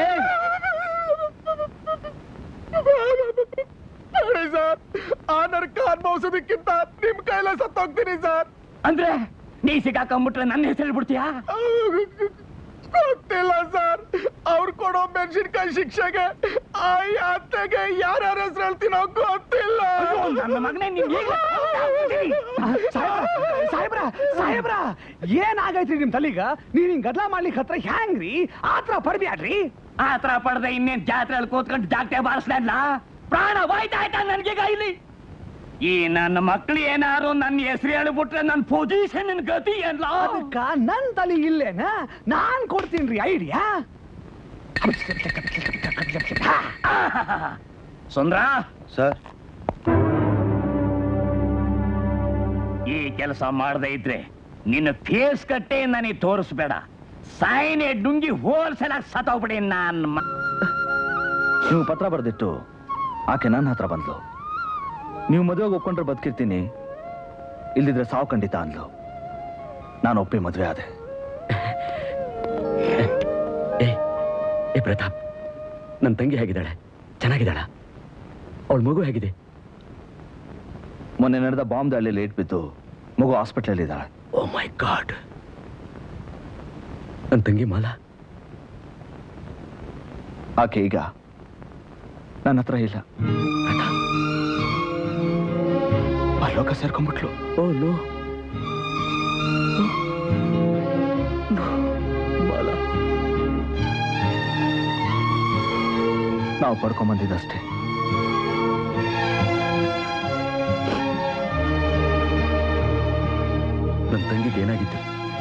ಸರ್ ಆ ನರ್ಕ ಅನುಭವಿಸೋದಕ್ಕಿಂತ ನಿಮ್ ಕೈಲ ಸತ್ತೋಗ್ತೀನಿ ಸರ್ ಅಂದ್ರೆ ನೀ ಸಿಕ್ಕಾಕೊಂಡ್ಬಿಟ್ರೆ ನನ್ನ ಹೆಸರು ಬಿಡ್ತೀಯಾ ಗೊತ್ತಿಲ್ಲ ಸರ್ ಅವ್ರು ಕೊಡೋ ಮೆಣಸಿನ್ಕಾಯಿ ಶಿಕ್ಷೆಗೆ ಆ ಯಾತ್ರೆಗೆ ಯಾರ್ಯಾರ ಹೆಸರು ಹೇಳ್ತೀನೋ ಗೊತ್ತಿಲ್ಲ ನನ್ನ ಮಗನೇ ನಿನ್ ಸಾಹೇಬ್ರ ಸಾಹೇಬ್ರ ಏನಾಗೈತ್ರಿ ನಿಮ್ ತಲೀಗ ನೀವ್ ಹಿಂಗ್ ಗದ್ಲ ಮಾಡ್ಲಿಕ್ಕೆ ಹತ್ರ ಹ್ಯಾಂಗ್ರಿ ಆತ್ರ ಪಡ್ಬ್ಯಾಡ್ರಿ ಆತರ ಪಡೆದ ಇನ್ನೇನ್ ಜಾತ್ರೆಯಲ್ಲಿ ಕೂತ್ಕೊಂಡು ಜಾಗಟೆ ಬಾರಿಸ್ಲಲ್ಲ ಪ್ರಾಣ ಹೋಯ್ತಾಯ್ತಾ ನನ್ಗೀಗ ಇಲ್ಲಿ ಈ ನನ್ನ ಮಕ್ಳು ಏನಾರು ನನ್ನ ಹೆಸರು ಹೇಳ್ಬಿಟ್ರೆ ನನ್ನ ಪೊಸಿಷನ್ ಗತಿ ಎಲ್ಲ ಅದಕ್ಕ ನನ್ ತಲೆ ಇಲ್ಲೇನ ನಾನ್ ಕೊಡ್ತೀನಿ ಐಡಿಯಾ ಸುಂದ್ರ ಸರ್ ಈ ಕೆಲಸ ಮಾಡದೇ ಇದ್ರೆ ನಿನ್ನ ಫೇಸ್ ಕಟ್ಟೆ ನನಗೆ ತೋರಿಸ್ಬೇಡ ಸಾಯಿನೆ ಡುಂಗಿ ಹೋಲ್ಸೆಲ ಸತ್ತೋಗ್ಬಿಡಿ ನನ್ನ ಮ- ನೀವು ಪತ್ರ ಬರೆದಿಟ್ಟು ಆಕೆ ನನ್ನ ಹತ್ರ ಬಂದ್ಲು ನೀವು ಮದುವೆಗೆ ಒಪ್ಕೊಂಡ್ರೆ ಬದುಕಿರ್ತೀನಿ ಇಲ್ದಿದ್ರೆ ಸಾವು ಖಂಡಿತ ಅಂದ್ಲು ನಾನು ಒಪ್ಪಿ ಮದುವೆ ಆದೆ ಏ ಏ ಪ್ರತಾಪ್ ನನ್ನ ತಂಗಿ ಹೇಗಿದ್ದಾಳೆ ಚೆನ್ನಾಗಿದ್ದಾಳ ಅವಳ ಮಗು ಹೇಗಿದೆ ಮೊನ್ನೆ ನಡೆದ ಬಾಂಬ್ ದಾಳಿಯಲ್ಲಿ ಲೇಟ್ ಬಿದ್ದು ಮಗು ಹಾಸ್ಪಿಟ್ಲಲ್ಲಿ ಇದ್ದಾಳೆ ಓ ಮೈ ಗಾಡ್ ನನ್ನ ತಂಗಿ ಮಾಲ ಆಕೆ ಈಗ ನನ್ನ ಹತ್ರ ಇಲ್ಲ ಆ ಲೋಕ ಸೇರ್ಕೊಂಡ್ಬಿಟ್ಲು ಓ ನೋ ಮಾಲಾ ನಾವು ಪಡ್ಕೊಂಬಂದಿದ್ದಷ್ಟೇ ನನ್ನ ತಂಗಿಗೆ ಏನಾಗಿತ್ತು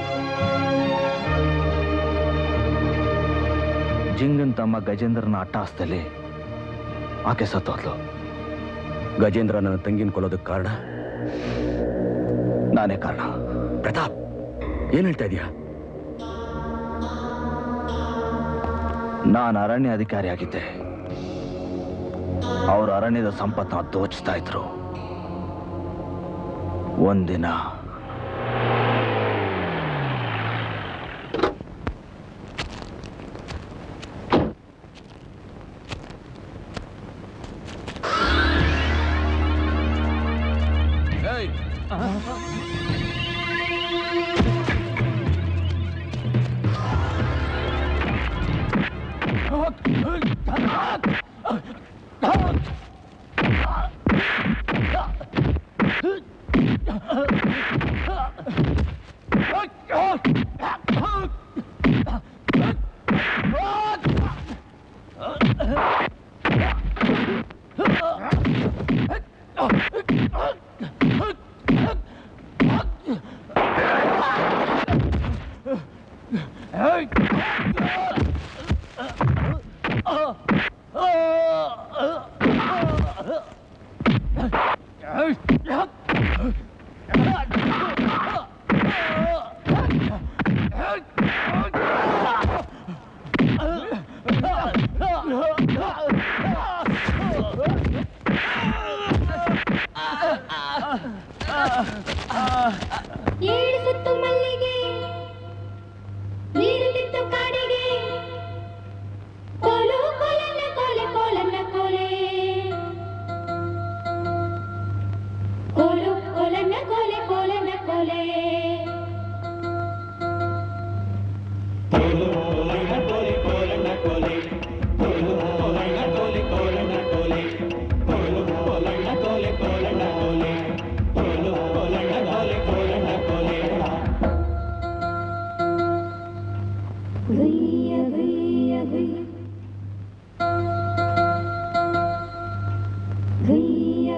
ಜಿಂಗನ್ ತಮ್ಮ ಗಜೇಂದ್ರನ ಅಟ್ಟಹಾಸದಲ್ಲಿ ಆಕೆ ಸತ್ತೋದ್ಲು ಗಜೇಂದ್ರ ನನ್ನ ತಂಗಿನ ಕೊಲ್ಲೋದಕ್ಕೆ ಕಾರಣ ನಾನೇ ಕಾರಣ ಪ್ರತಾಪ್ ಏನ್ ಹೇಳ್ತಾ ಇದೀಯಾ ನಾನು ಅರಣ್ಯ ಅಧಿಕಾರಿ ಆಗಿದ್ದೆ ಅವರು ಅರಣ್ಯದ ಸಂಪತ್ತನ್ನ ದೋಚ್ತಾ ಇದ್ರು ಒಂದಿನ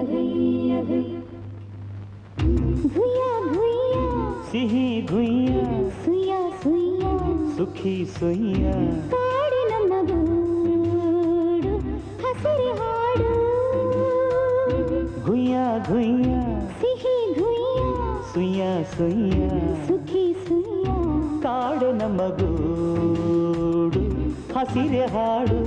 ಸಿಹಿ ಗುಯ್ಯ ಸುಯ್ಯ ಸುಯ್ಯ ಸುಖಿ ಸುಯ್ಯ ಕಾಡಿ ನಮ್ಮ ಗೂಡು ಹಸಿರು ಹಾಡು ಗುಯ್ಯ ಗುಯ್ಯ ಸಿಹಿ ಗುಯ್ಯ ಸುಯ್ಯ ಸುಯ್ಯ ಸುಖಿ ಸುಯ್ಯ ಕಾಡು ನಮ್ಮ ಗೂಡು ಹಸಿರೆ ಹಾಡು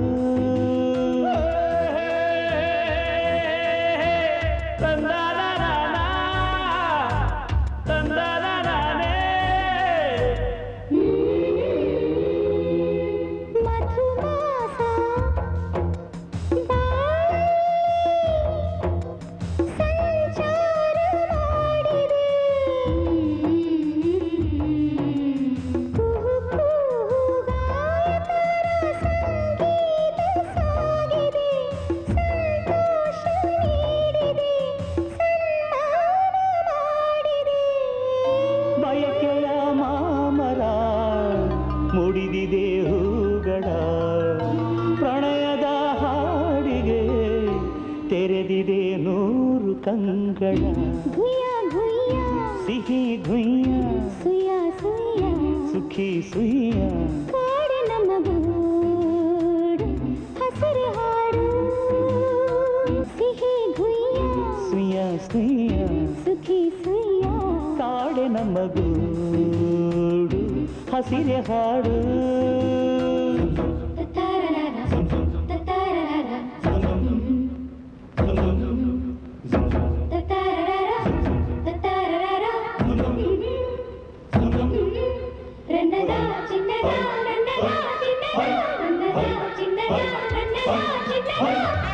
ಮಧುಮಾಸ ಸಂಚಾರ ಮಾಡಿದೆ ಕುಹು ಕುಹು ಗಾಯಕರ ಸಂಗೀತ ಸಾಗಿದೆ ಸಂತೋಷ ನೀಡಿದೆ ಸನ್ಮಾನ ಮಾಡಿದೆ ಬಯಕೆಯ ಮಾಮರ ಮುಡಿದಿದೆ ಹೂಗಳ ಪ್ರಣಯದ ಹಾಡಿಗೆ ತೆರೆದಿದೆ ನೂರು ಕಂಗಳ ಗುಯ್ಯ ಗುಯ್ಯ ಸಿಹಿ ಗುಯ್ಯ ಸುಯ್ಯ ಸುಯ್ಯ ಸುಖಿ ಸುಯ್ಯ ಕಾಡು ನಮ್ಮ ಗೂಡು ಹಸಿರು ಹಾಡು ಸಿಹಿ ಗುಯ್ಯ ಸುಯ್ಯ ಸುಯ್ಯ ಸುಖಿ ಸುಯ್ಯ ಕಾಡೆ ನಮ್ಮ ಗೂಡು ಹಸಿರೆ ಹಾಡು ರನ್ನದ ಚಿನ್ನದ ರನ್ನದ ಚಿನ್ನದ ರನ್ನದ ಚಿನ್ನದ ರನ್ನದ ಚಿನ್ನದ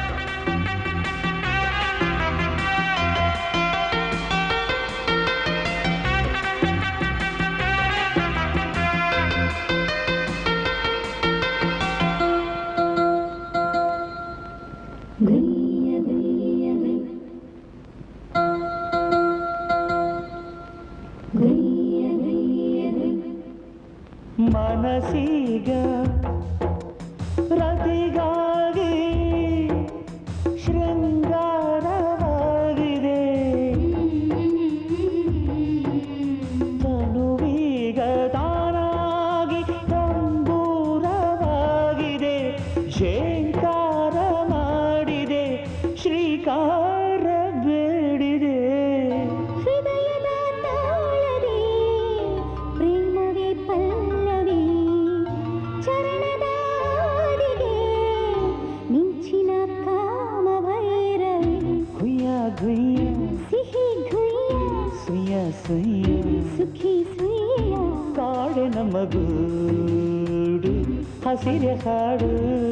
ಮನಸೀಗ ರತಿಗಾಗಿ ಶೃಂಗಾರವಾಗಿದೆ ತನುವೀಗ ತಾನಾಗಿ ತಂಬೂರವಾಗಿದೆ ಶೇಂಕಾರ ಮಾಡಿದೆ ಶ್ರೀಕಾರ ಬೇಡಿದೆ ಹೃದಯದ ತಾಳದೆ ಪ್ರೇಮವೇ ಪಲ್ಲವಿ ಚರಣದ ಹಾದಿಗೆ ಮಿಂಚಿನ ಕಾಮ ಭೈರವಿ ಗುಯ್ಯ ಗುಯ್ಯ ಸಿಹಿ ಗುಯ್ಯ ಸುಯ್ಯ ಸುಯ್ಯ ಸುಖಿ ಸುಯ್ಯ ಕಾಡೆ ನಮ್ಮ ಗೂಡು ಹಸಿರೆ ಹಾಡು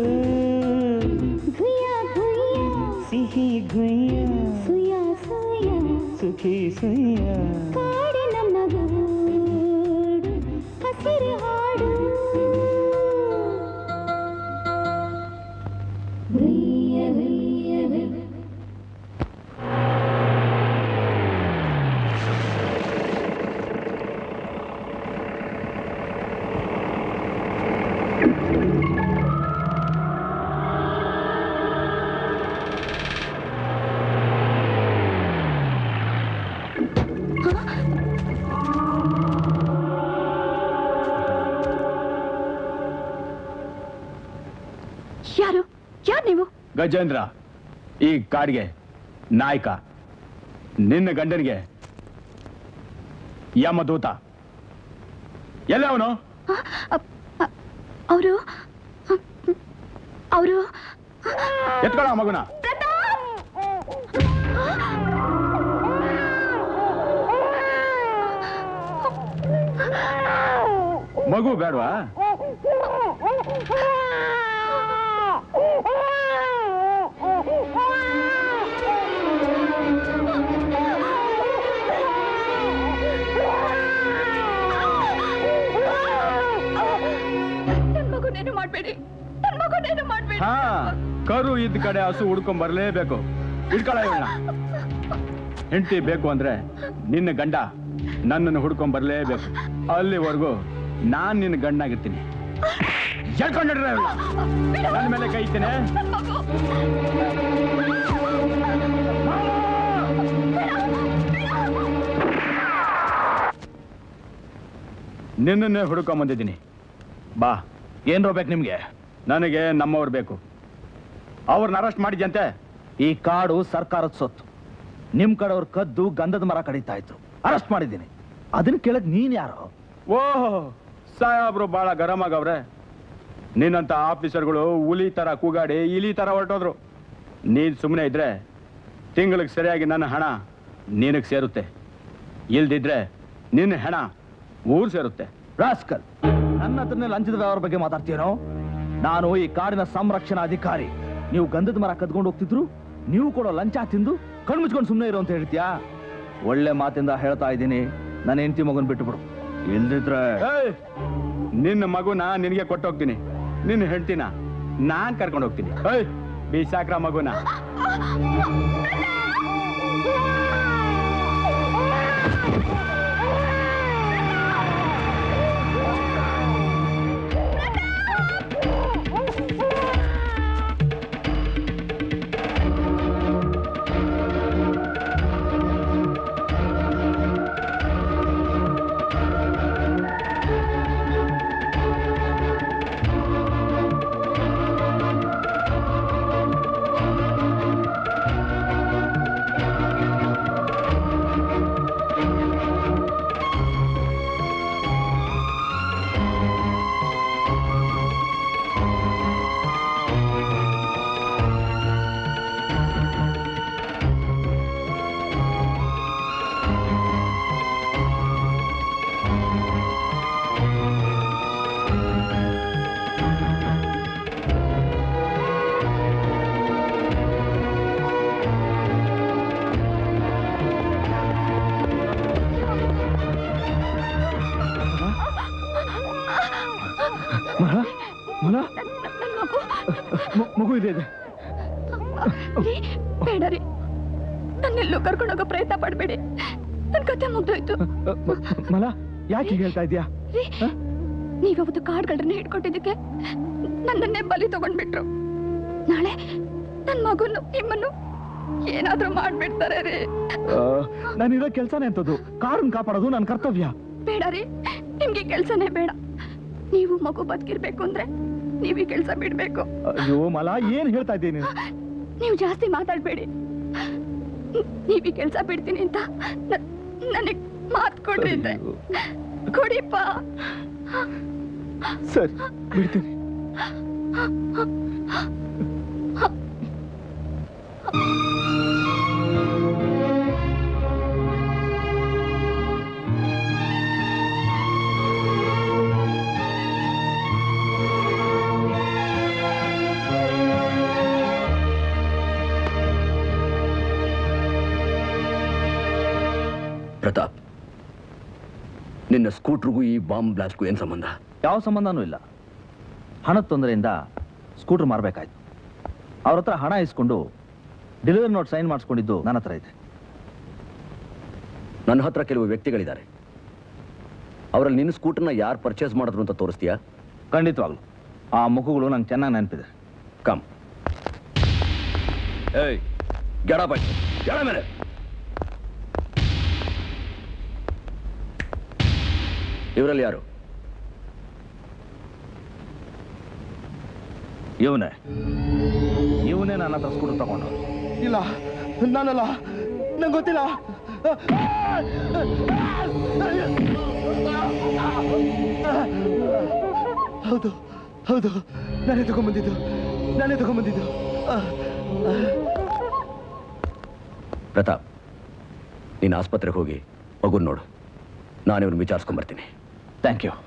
ಗುಯ್ಯ ಗುಯ್ಯ ಸಿಹಿ ಗುಯ್ಯ ಸುಯ್ಯ ಸುಯ್ಯ ಸುಖಿ ಸುಯ್ಯ ಕಾಡು ನಮ್ಮ ಗೂಡು ಹಸಿರು ಹಾಡು ಗುಯ್ಯ ಗುಯ್ಯ ಗುಯ್ಯ ಯಾರು ಯಾರು ನೀವು ಗಜೇಂದ್ರ ಈ ಕಾಡ್ಗೆ ನಾಯಕ ನಿನ್ನ ಗಂಡನಿಗೆ ಯಮದೂತ ಎಲ್ಲ ಅವನು ಅವರು ಅವರು ಎತ್ಕೊಳ ಮಗುನ ಮಗು ಬೇಡವಾ ನನ್ ಮಗುನೇನು ಮಾಡ್ಬೇಡಿ ನನ್ ಮಗುನೇನು ಮಾಡ್ಬೇಡಿ ಹಾ ಕರು ಇದ್ದ ಕಡೆ ಹಸು ಹುಡ್ಕೊಂಡ್ ಬರ್ಲೇಬೇಕು ಇಟ್ಕೊಳ ಇವಳ ಹೆಂಡತಿ ಬೇಕು ಅಂದ್ರೆ ನಿನ್ನ ಗಂಡ ನನ್ನನ್ನು ಹುಡ್ಕೊಂಡ್ ಬರ್ಲೇಬೇಕು ಅಲ್ಲಿವರೆಗೂ ನಾನ್ ನಿನ್ನ ಗಂಡನಾಗಿರ್ತೀನಿ ಹೇಳ್ಕೊಂಡಿಡ್ರ ನನ್ನ ಮೇಲೆ ಕೈ ಇತ್ತೇನೆ ನನ್ ಮಗು ನಿನ್ನನ್ನೇ ಹುಡುಕೊಂಬಂದಿದ್ದೀನಿ ಬಾ ಏನ್ ಬೇಕು ನಿಮ್ಗೆ ನನಗೆ ನಮ್ಮವ್ರು ಬೇಕು ಅವ್ರನ್ನ ಅರೆಸ್ಟ್ ಮಾಡಿದ್ಯಂತೆ ಈ ಕಾಡು ಸರ್ಕಾರದ ಸೊತ್ತು ನಿಮ್ ಕಡೆಯವ್ರ ಕದ್ದು ಗಂಧದ ಮರ ಕಡಿತಾ ಇದ್ರು ಅರೆಸ್ಟ್ ಮಾಡಿದ್ದೀನಿ ಅದನ್ನ ಕೇಳಕ್ ನೀನ್ ಯಾರು ಓಹ್ ಸಾಹೇಬ್ರು ಬಹಳ ಗರಂ ಆಗವ್ರೆ ನಿನ್ನಂತ ಆಫೀಸರ್ಗಳು ಹುಲಿ ತರ ಕೂಗಾಡಿ ಇಲಿ ತರ ಹೊರಟೋದ್ರು ನೀನ್ ಸುಮ್ಮನೆ ಇದ್ರೆ ತಿಂಗಳಿಗೆ ಸರಿಯಾಗಿ ನನ್ನ ಹಣ ನಿನಗೆ ಸೇರುತ್ತೆ ಇಲ್ದಿದ್ರೆ ನಿನ್ನ ಹಣ ಊರ್ ಸೇರುತ್ತೆ ರಾಸ್ಕಲ್ ನನ್ನ ಹತ್ರನೇ ಲಂಚದ ವ್ಯವಹಾರ ಬಗ್ಗೆ ಮಾತಾಡ್ತೀನೋ ನಾನು ಈ ಕಾಡಿನ ಸಂರಕ್ಷಣಾ ಅಧಿಕಾರಿ ನೀವು ಗಂಧದ ಮರ ಕದ್ಕೊಂಡು ಹೋಗ್ತಿದ್ರು ನೀವು ಕೊಡೋ ಲಂಚ ತಿಂದು ಕಣ್ಮುಚ್ಕೊಂಡು ಸುಮ್ಮನೆ ಇರೋ ಅಂತ ಹೇಳ್ತೀಯಾ ಒಳ್ಳೆ ಮಾತಿಂದ ಹೇಳ್ತಾ ಇದ್ದೀನಿ ನನ್ನ ಹೆಂಡತಿ ಮಗನ್ ಬಿಟ್ಟು ಬಿಡು ಇಲ್ದಿದ್ರೆ ಏಯ್! ನಿನ್ನ ಮಗುನ ನಿನಗೆ ಕೊಟ್ಟೋಗ್ತೀನಿ ನಿನ್ನ ಹೆಂಡ್ತಿನ ನಾನ್ ಕರ್ಕೊಂಡು ಹೋಗ್ತೀನಿ ಏಯ್ ಬೀಸಾಕ್ರ ಮಗುನ ಮರ ಮರ ಮ- ಮಗು ಇದೆ ಇದೆ ರೀ, ಬೇಡ ರೀ ನನ್ನೆಲ್ಲೂ ಕರ್ಕೊಂಡೋಗೋ ಪ್ರಯತ್ನ ಪಡ್ಬೇಡಿ ನನ್ ಕತೆ ಮುಗ್ದೋಯ್ತು ಮಲ ಯಾಕೆ ಹೀಗ್ ಹೇಳ್ತಾ ಇದೀಯಾ ರೀ ನೀವತ್ತು ಕಾಡ್ಗಳನ್ನ ಹಿಡ್ಕೊಟ್ಟಿದ್ದಕ್ಕೆ ನನ್ನನ್ನೇ ಬಲಿ ತಗೊಂಡ್ಬಿಟ್ರು ನಾಳೆ ನನ್ ಮಗುನು ನಿಮ್ಮನ್ನು ಏನಾದ್ರೂ ಮಾಡ್ಬಿಡ್ತಾರೆ ರೀ ನಾನಿರೋ ಕೆಲ್ಸನೇ ಅಂತದ್ದು ಕಾರನ್ ಕಾಪಾಡೋದು ನನ್ನ ಕರ್ತವ್ಯ ಬೇಡ ರೀ ನಿಮ್ಗೆ ಕೆಲ್ಸನೇ ಬೇಡ ನೀವು ಮಗು ಬದುಕಿರ್ಬೇಕು ಅಂದ್ರೆ ನೀವ್ ಈ ಕೆಲ್ಸ ಬಿಡ್ಬೇಕು ಅಯ್ಯೋ ಮಲ ಏನ್ ಹೇಳ್ತಾ ಇದ್ದೀನಿ ನೀವು ಜಾಸ್ತಿ ಮಾತಾಡ್ಬೇಡಿ ನೀವ್ ಈ ಕೆಲ್ಸ ಬಿಡ್ತೀನಿ ಅಂತ ನ- ನನಗ್ ಮಾತ್ ಕೊಡ್ರಿ ಇದ್ರೆ ಕೊಡಿಪ್ಪ ಸರಿ ಬಿಡ್ತೀನಿ ಪ್ರತಾಪ್ ನಿನ್ನ ಸ್ಕೂಟ್ರಿಗೂ ಈ ಬಾಂಬ್ ಬ್ಲಾಸ್ಟ್ಗೂ ಏನ್ ಸಂಬಂಧ ಯಾವ ಸಂಬಂಧನೂ ಇಲ್ಲ ಹಣದ ತೊಂದರೆಯಿಂದ ಸ್ಕೂಟರ್ ಮಾರಬೇಕಾಯ್ತು ಅವ್ರ ಹತ್ರ ಹಣ ಇಸ್ಕೊಂಡು ಡೆಲಿವರಿ ನೋಟ್ ಸೈನ್ ಮಾಡಿಸ್ಕೊಂಡಿದ್ದು ನನ್ನ ಹತ್ರ ಇದೆ ನನ್ನ ಹತ್ರ ಕೆಲವು ವ್ಯಕ್ತಿಗಳಿದ್ದಾರೆ ಅವರಲ್ಲಿ ನಿನ್ನ ಸ್ಕೂಟರ್ನ ಯಾರು ಪರ್ಚೇಸ್ ಮಾಡಿದ್ರು ಅಂತ ತೋರಿಸ್ತೀಯಾ ಖಂಡಿತವಾಗ್ಲು ಆ ಮುಖಗಳು ನಂಗೆ ಚೆನ್ನಾಗಿ ನೆನಪಿದೆ ಕಮ್ ಏಯ್ ಗೆಡ ಬಾಯ್ ಗೆಡ ಮೇಲೆ ಇವರಲ್ಲಿ ಯಾರು ಇವನೇ ಇವನೇ ನನ್ನ ಹತ್ರ ಸ್ಕೂಟರ್ ತಗೊಂಡು ಇಲ್ಲ ನಾನಲ್ಲ ನಂಗೆ ಗೊತ್ತಿಲ್ಲ ಹೌದು ಹೌದು ನಾನೇ ತಗೊಂಬಂದಿದ್ದು ನಾನೇ ತಗೊಂಬಂದಿದ್ದು ಪ್ರತಾಪ್ ನೀನು ಆಸ್ಪತ್ರೆಗೆ ಹೋಗಿ ಮಗುನ್ ನೋಡು ನಾನು ಇವ್ರನ್ನ ವಿಚಾರಿಸ್ಕೊಂಬರ್ತೀನಿ ಥ್ಯಾಂಕ್ ಯು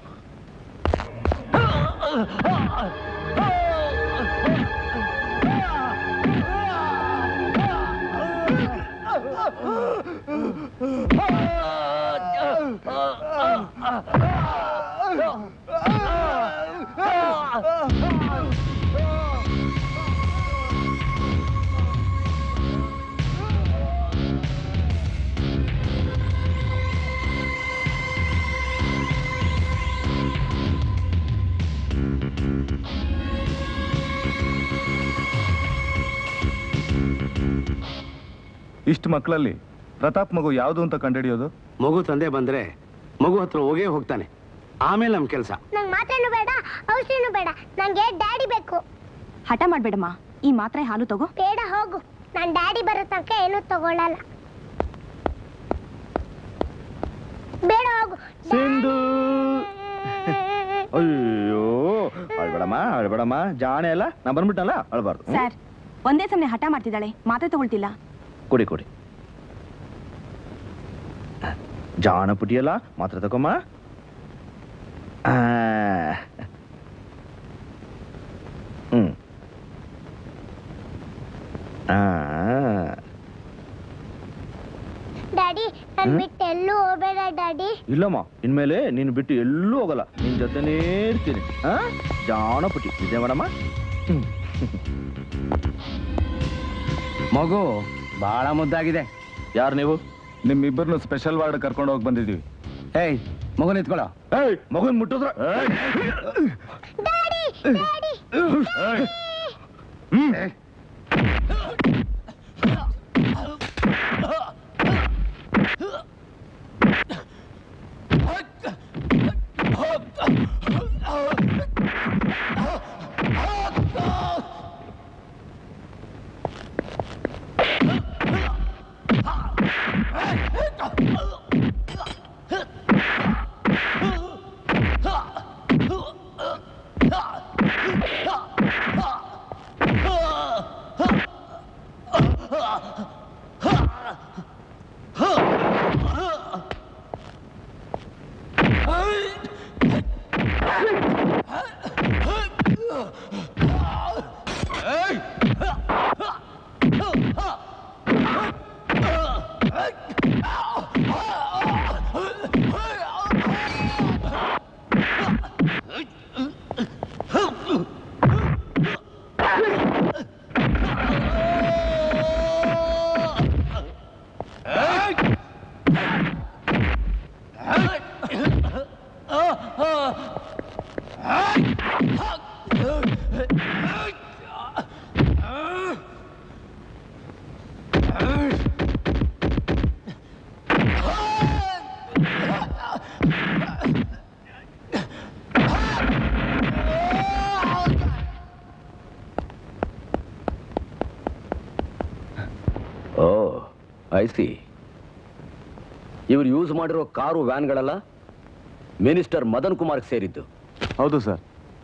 ಇಷ್ಟು ಮಕ್ಕಳಲ್ಲಿ ಪ್ರತಾಪ್ ಮಗು ಯಾವುದು ಅಂತ ಕಂಡುಹಿಡಿಯೋದು ಮಗು ತಂದೆ ಬಂದ್ರೆ ಮಗು ಹತ್ರ ಹೋಗೇ ಹೋಗ್ತಾನೆ ಆಮೇಲೆ ನಮ್ಮ ಕೆಲಸ ನಂಗೆ ಮಾತ್ರೆನೂ ಬೇಡ ಔಷಧಿನೂ ಬೇಡ ನಂಗೆ ಡ್ಯಾಡಿ ಬೇಕು ಹಠ ಮಾಡ್ಬೇಡಮ್ಮ ಈ ಮಾತ್ರೆ ಹಾಲು ತಗೋ ಬೇಡ ಹೋಗು ನಾನು ಡ್ಯಾಡಿ ಬರೋ ತನಕ ಏನೂ ತಗೊಳ್ಳಲ್ಲ ಬೇಡ ಹೋಗು ಸಿಂಧು ಅಯ್ಯೋ ಅಳ್ಬೇಡಮ್ಮ ಅಳ್ಬೇಡಮ್ಮ ಜಾಣೆ ಅಲ್ಲ ನಾ ಬಂದ್ಬಿಟ್ಟಲ್ಲ ಅಳ್ಬಾರ್ದು ಹ್ಮ್? ಸರ್ ಒಂದೇ ಸಮನೆ ಹಠ ಮಾಡ್ತಿದ್ದಾಳೆ ಮಾತ್ರೆ ತಗೊಳ್ತಿಲ್ಲ ಕೊಡಿ ಕೊಡಿ ಜಾಣ ಪುಟಿಯಲ್ಲ ಮಾತ್ರ ತಗೊಮ್ಮ ಆ. ಹ್ಮ್ ಆ. ಡ್ಯಾಡಿ ನನ್ ಬಿಟ್ಟು ಎಲ್ಲೂ ಹೋಗ್ಬೇಡ ಡ್ಯಾಡಿ ಇಲ್ಲಮ್ಮ ಇನ್ಮೇಲೆ ನೀನು ಬಿಟ್ಟು ಎಲ್ಲೂ ಹೋಗಲ್ಲ ನಿನ್ ಜೊತೆನೇ ಇರ್ತೀನಿ ಆ ಜಾಣ ಪುಟಿ ಇದೆ ಮೇಡಮ್ಮ ಮಗು ಬಹಳ ಮುದ್ದಾಗಿದೆ ಯಾರು ನೀವು ನಿಮ್ಮಿಬ್ಬರನ್ನು ಸ್ಪೆಷಲ್ ವಾರ್ಡ್ ಕರ್ಕೊಂಡು ಹೋಗಿ ಬಂದಿದ್ದೀವಿ ಏಯ್ ಮಗು ನಿಂತ್ಕೊಳ್ಳೋ ಏಯ್ ಮಗುನ್ ಮುಟ್ಟಿದ್ರ daddy daddy oh I see ಇವ್ರು ಯೂಸ್ ಮಾಡಿರೋ ಕಾರು ವ್ಯಾನ್ಗಳೆಲ್ಲ ಮಿನಿಸ್ಟರ್ ಮದನ್ ಕುಮಾರ್ಗೆ ಸೇರಿದ್ದು ಹೌದು ಸರ್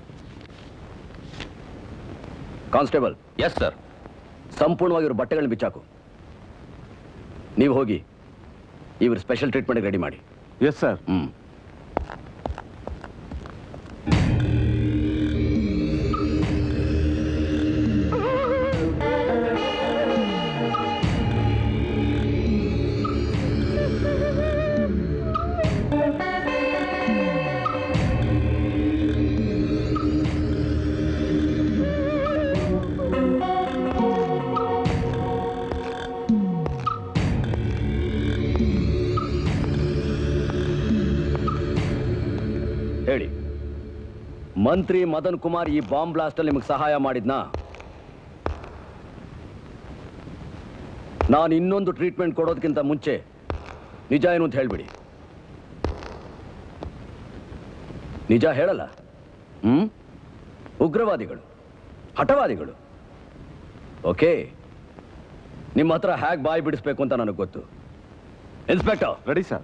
ಕಾನ್ಸ್ಟೇಬಲ್ ಎಸ್ ಸರ್ ಸಂಪೂರ್ಣವಾಗಿ ಇವ್ರ ಬಟ್ಟೆಗಳನ್ನ ಬಿಚ್ಚಾಕು ನೀವು ಹೋಗಿ ಇವ್ರ ಸ್ಪೆಷಲ್ ಟ್ರೀಟ್ಮೆಂಟ್ ರೆಡಿ ಮಾಡಿ ಎಸ್ ಸರ್ ಹ್ಮ್ ಹೇಳಿ ಮಂತ್ರಿ ಮದನ್ ಕುಮಾರ್ ಈ ಬಾಂಬ್ ಬ್ಲಾಸ್ಟ್ ಅಲ್ಲಿ ನಿಮಗೆ ಸಹಾಯ ಮಾಡಿದ್ನಾ ನಾನು ಇನ್ನೊಂದು ಟ್ರೀಟ್ಮೆಂಟ್ ಕೊಡೋದಕ್ಕಿಂತ ಮುಂಚೆ ನಿಜ ಏನು ಅಂತ ಹೇಳ್ಬಿಡಿ ನಿಜ ಹೇಳಲ್ಲ ಹ್ಮ್ ಉಗ್ರವಾದಿಗಳು ಹಠವಾದಿಗಳು ಓಕೆ ನಿಮ್ಮ ಹತ್ರ ಹ್ಯಾಕ್ ಬಾಯಿ ಬಿಡಿಸ್ಬೇಕು ಅಂತ ನನಗೆ ಗೊತ್ತು ಇನ್ಸ್ಪೆಕ್ಟರ್ ರೆಡಿ ಸರ್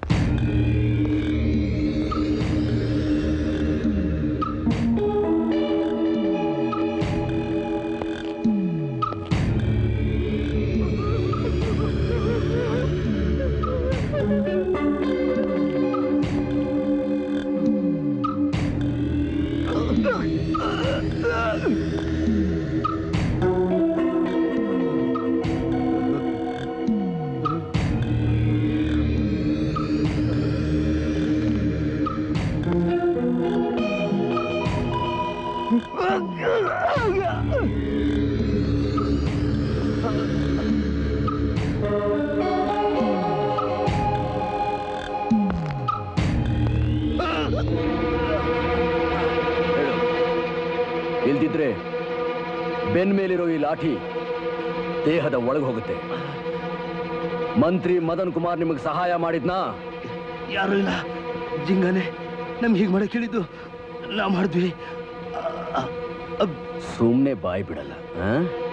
ಇಲ್ದಿದ್ರೆ ಬೆನ್ ಮೇಲಿರೋ ಈ ಲಾಠಿ ದೇಹದ ಒಳಗೆ ಹೋಗುತ್ತೆ ಮಂತ್ರಿ ಮದನ್ ಕುಮಾರ್ ನಿಮಗೆ ಸಹಾಯ ಮಾಡಿದ್ನಾ ಯಾರು ಇಲ್ಲ ಜಿಂಗನೆ ನಮ್ಗೆ ಹೀಗೆ ಮಾಡಕ್ಕೆ ಹೇಳಿದ್ದು ನಾವು ಮಾಡಿದ್ವಿ ಸುಮ್ಮನೆ ಬಾಯಿ ಬಿಡಲ್ಲ ಆ?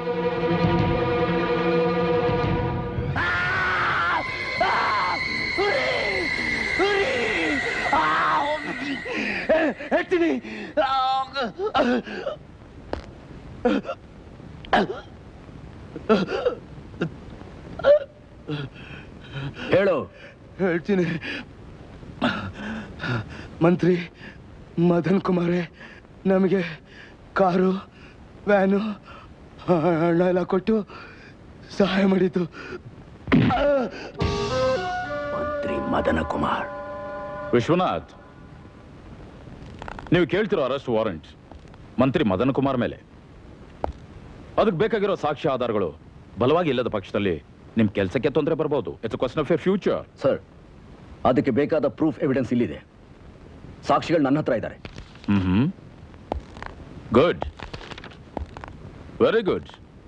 ಹೇಳ್ತೀನಿ ಹೇಳು ಹೇಳ್ತೀನಿ ಮಂತ್ರಿ ಮದನ್ ಕುಮಾರೇ ನಮಗೆ ಕಾರು ವ್ಯಾನು ಹಣ ಎಲ್ಲ ಕೊಟ್ಟು ಸಹಾಯ ಮಾಡಿದ್ದು ಮಂತ್ರಿ ಮದನ ಕುಮಾರ್ ವಿಶ್ವನಾಥ್ ನೀವು ಕೇಳ್ತಿರೋ ಅರೆಸ್ಟ್ ವಾರೆಂಟ್ ಮಂತ್ರಿ ಮದನ್ ಕುಮಾರ್ ಮೇಲೆ ಅದಕ್ಕೆ ಬೇಕಾಗಿರೋ ಸಾಕ್ಷ್ಯ ಆಧಾರಗಳು ಬಲವಾಗಿ ಇಲ್ಲದ ಪಕ್ಷದಲ್ಲಿ ನಿಮ್ ಕೆಲಸಕ್ಕೆ ತೊಂದರೆ ಬರ್ಬೋದು it's question of a future sir ಅದಕ್ಕೆ ಬೇಕಾದ ಪ್ರೂಫ್ ಎವಿಡೆನ್ಸ್ ಇಲ್ಲಿದೆ ಸಾಕ್ಷಿಗಳು ನನ್ನ ಹತ್ರ ಇದ್ದಾರೆ ಹ್ಮ್ ಗುಡ್ ವೆರಿ ಗುಡ್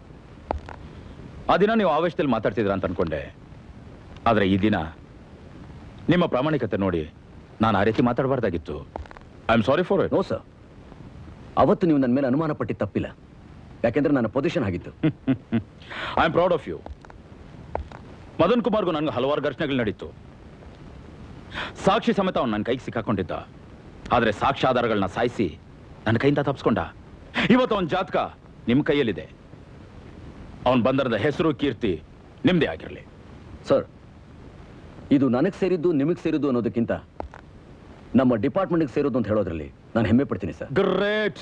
ಆ ದಿನ ನೀವು ಆವೇಶದಲ್ಲಿ ಮಾತಾಡ್ತಿದ್ರ ಅಂತ ಅನ್ಕೊಂಡೆ ಆದ್ರೆ ಈ ದಿನ ನಿಮ್ಮ ಪ್ರಾಮಾಣಿಕತೆ ನೋಡಿ ನಾನು ಆ ರೀತಿ ಮಾತಾಡಬಾರ್ದಾಗಿತ್ತು I am sorry for it no sir ಅವತ್ತು ನೀವು ನನ್ನ ಮೇಲೆ ಅನುಮಾನ ಪಟ್ಟಿದ್ದು ತಪ್ಪಿಲ್ಲ ಯಾಕೆಂದ್ರೆ ನನ್ನ ಪೊಸಿಷನ್ ಆಗಿತ್ತು I am proud of you Madan ಕುಮಾರ್ಗೂ ನನಗೆ ಹಲವಾರು ಘರ್ಷಣೆಗಳು ನಡೀತು ಸಾಕ್ಷಿ ಸಮೇತ ಅವನು ನನ್ನ ಕೈಗೆ ಸಿಕ್ಕಾಕೊಂಡಿದ್ದ ಆದ್ರೆ ಸಾಕ್ಷ್ಯಾಧಾರಗಳನ್ನ ಸಾಯಿಸಿ ನನ್ನ ಕೈಯಿಂದ ತಪ್ಪಿಸ್ಕೊಂಡ ಇವತ್ತು ಅವನ ಜಾತಕ ನಿಮ್ಮ ಕೈಯಲ್ಲಿದೆ ಅವನ್ ಬಂದರದ ಹೆಸರು ಕೀರ್ತಿ ನಿಮ್ದೇ ಆಗಿರಲಿ ಸರ್ ಇದು ನನಗೆ ಸೇರಿದ್ದು ನಿಮಗೆ ಸೇರಿದ್ದು ಅನ್ನೋದಕ್ಕಿಂತ ನಮ್ಮ ಡಿಪಾರ್ಟ್ಮೆಂಟ್ಗೆ ಸೇರೋದು ಅಂತ ಹೇಳೋದ್ರಲ್ಲಿ ನಾನು ಹೆಮ್ಮೆ ಪಡ್ತೀನಿ sir great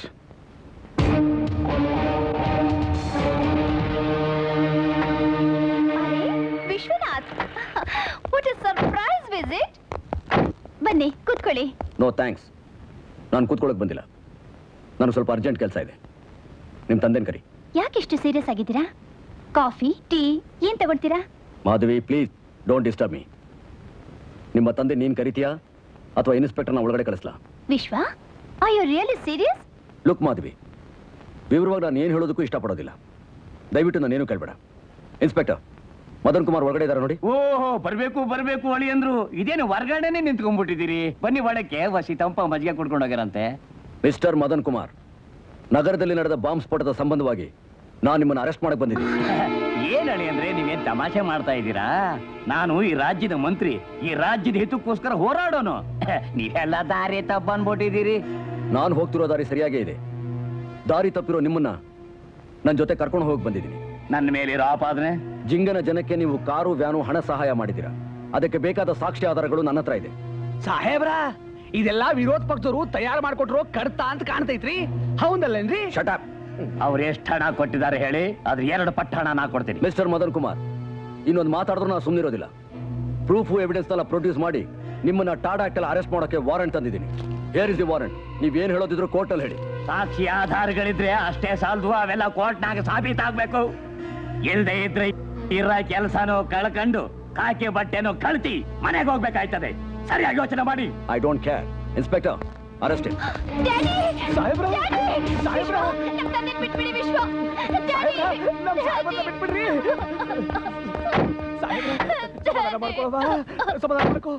Vishwanath what is surprise visit ಬನ್ನಿ ಕೂತ್ಕೊಳ್ಳಿ ನೋ ಥ್ಯಾಂಕ್ಸ್ ನಾನು ಕೂತ್ಕೊಳ್ಳೋಕೆ ಬಂದಿಲ್ಲ ನನಗೆ ಸ್ವಲ್ಪ ಅರ್ಜೆಂಟ್ ಕೆಲಸ ಇದೆ ನಿಮ್ಮ ತಂದೆನ ಕರಿ ಯಾಕೆಷ್ಟು ಸೀರಿಯಸ್ ಆಗಿದ್ದೀರಾ ಕಾಫಿ ಟೀ ಏನ್ ತಗೊಳ್ತೀರಾ Madhavi please don't disturb me ನಿಮ್ಮ ತಂದೆ ನೀನು ಕರಿತೀಯಾ ಅಥವಾ ಇನ್ಸ್ಪೆಕ್ಟರ್ನ ಒಳಗಡೆ ಕಳಿಸ್ಲಾ Vishwa are you really serious look Madhavi ವಿವರವಾಗಿ ನಾನು ಏನು ಹೇಳೋದಕ್ಕೂ ಇಷ್ಟಪಡೋದಿಲ್ಲ ದಯವಿಟ್ಟು ನಾನೇನು ಕೇಳಬೇಡ ಇನ್ಸ್ಪೆಕ್ಟರ್ ಮದನ್ ಕುಮಾರ್ ಒಳಗಡೆ ಇದ್ದಾರೆ ನೋಡಿ ಓಹೋ ಬರ್ಬೇಕು ಬರ್ಬೇಕು ಅಳಿ ಅಂದ್ರು ಇದೇನು ಹೊರಗಡೆನೆ ನಿಂತ್ಕೊಂಡ್ಬಿಟ್ಟಿದ್ದೀರಿ ಬನ್ನಿ ಒಳಕ್ಕೆ ವಸಿ ತಂಪ ಮಜ್ಜಿಗೆ ಕುಡ್ಕೊಂಡು ಹೋಗ್ಯಾರಂತೆ ಮಿಸ್ಟರ್ ಮದನ್ ಕುಮಾರ್ ನಗರದಲ್ಲಿ ನಡೆದ ಬಾಂಬ್ ಸ್ಫೋಟದ ಸಂಬಂಧವಾಗಿ ನಾನು ನಿಮ್ಮನ್ನು ಅರೆಸ್ಟ್ ಮಾಡಕ್ಕೆ ಬಂದಿದ್ದೀನಿ ಏನ್ ಅಳಿ ಅಂದ್ರೆ ನೀವೇನ್ ತಮಾಷೆ ಮಾಡ್ತಾ ಇದ್ದೀರಾ ನಾನು ಈ ರಾಜ್ಯದ ಮಂತ್ರಿ ಈ ರಾಜ್ಯದ ಹಿತಕ್ಕೋಸ್ಕರ ಹೋರಾಡೋನು ನೀವೆಲ್ಲ ದಾರಿ ತಪ್ಪ ಅನ್ಬಿಟ್ಟಿದ್ದೀರಿ ನಾನು ಹೋಗ್ತಿರೋ ದಾರಿ ಸರಿಯಾಗೇ ಇದೆ ದಾರಿ ತಪ್ಪಿರೋ ನಿಮ್ಮನ್ನ ನನ್ನ ಜೊತೆ ಕರ್ಕೊಂಡು ಹೋಗಿ ಬಂದಿದ್ದೀನಿ ನನ್ನ ಮೇಲಿರೋ ಆಪಾದನೆ ಜಿಂಗನ ಜನಕ್ಕೆ ನೀವು ಕಾರು ವ್ಯಾನು ಹಣ ಸಹಾಯ ಮಾಡಿದ್ದೀರಾ ಅದಕ್ಕೆ ಬೇಕಾದ ಸಾಕ್ಷ್ಯ ಆಧಾರಗಳು ನನ್ನ ಹತ್ರ ಇದೆ ಸಾಹೇಬ್ರ ಇದೆಲ್ಲ ವಿರೋಧ ಪಕ್ಷದವರು ತಯಾರು ಮಾಡ್ಕೊಟ್ರು ಕಡ್ತ ಅಂತ ಕಾಣ್ತೈತ್ರಿ ಹೌದಲ್ಲೇನ್ರಿ ಶಟಪ್ ಅವ್ರು ಎಷ್ಟು ಹಣ ಕೊಟ್ಟಿದ್ದಾರೆ ಹೇಳಿ ಅದ್ರ ಎರಡು ಪಟ್ಟ ಹಣ ನಾ ಕೊಡ್ತೀನಿ ಮಿಸ್ಟರ್ ಮದನ್ ಕುಮಾರ್ ಇನ್ನೊಂದು ಮಾತಾಡಿದ್ರು ನಾನು ಸುಮ್ಮನಿರೋದಿಲ್ಲ ಪ್ರೂಫ್ ಎವಿಡೆನ್ಸ್ ಎಲ್ಲ ಪ್ರೊಡ್ಯೂಸ್ ಮಾಡಿ ನಿಮ್ಮನ್ನ ಟಾಡಾ ಆಕ್ಟಲ್ಲಿ ಅರೆಸ್ಟ್ ಮಾಡೋಕೆ ವಾರೆಂಟ್ ತಂದಿದ್ದೀನಿ ಹೇರ್ ಇಸ್ ದಿ ವಾರೆಂಟ್ ನೀವೇನು ಹೇಳೋದಿದ್ರು ಕೋರ್ಟಲ್ಲಿ ಹೇಳಿ ಸಾಕ್ಷಿ ಆಧಾರಗಳಿದ್ರೆ ಅಷ್ಟೇ ಸಾಲದು ಅವೆಲ್ಲ ಕೋರ್ಟ್ನಾಗ ಸಾಬೀತಾಗ್ಬೇಕು ಇಲ್ದೇ ಇದ್ರೆ ಇರ ಕೆಲಸನೋ ಕಳ್ಕೊಂಡು ಕಾಕಿ ಬಟ್ಟೆನೋ ಕಳ್ತಿ ಮನೆಗೆ ಹೋಗ್ಬೇಕಾಯ್ತದೆ ಸರಿಯಾಗಿ ಯೋಚನೆ ಮಾಡಿ I don't care inspector arrest ಸಾಹೇಬ್ರ ಸಾಹೇಬ್ರ ಬಿಟ್ಬಿಡಿ ವಿಶ್ವ ನಮ್ ಸಾಹೇಬ್ರನ್ನ ಬಿಟ್ಬಿಡ್ರಿ ಸಾಹೇಬ್ರ ಸಮಾಧಾನ ಮಾಡ್ಕೊಳವಾ ಸಮಾಧಾನ ಮಾಡ್ಕೋ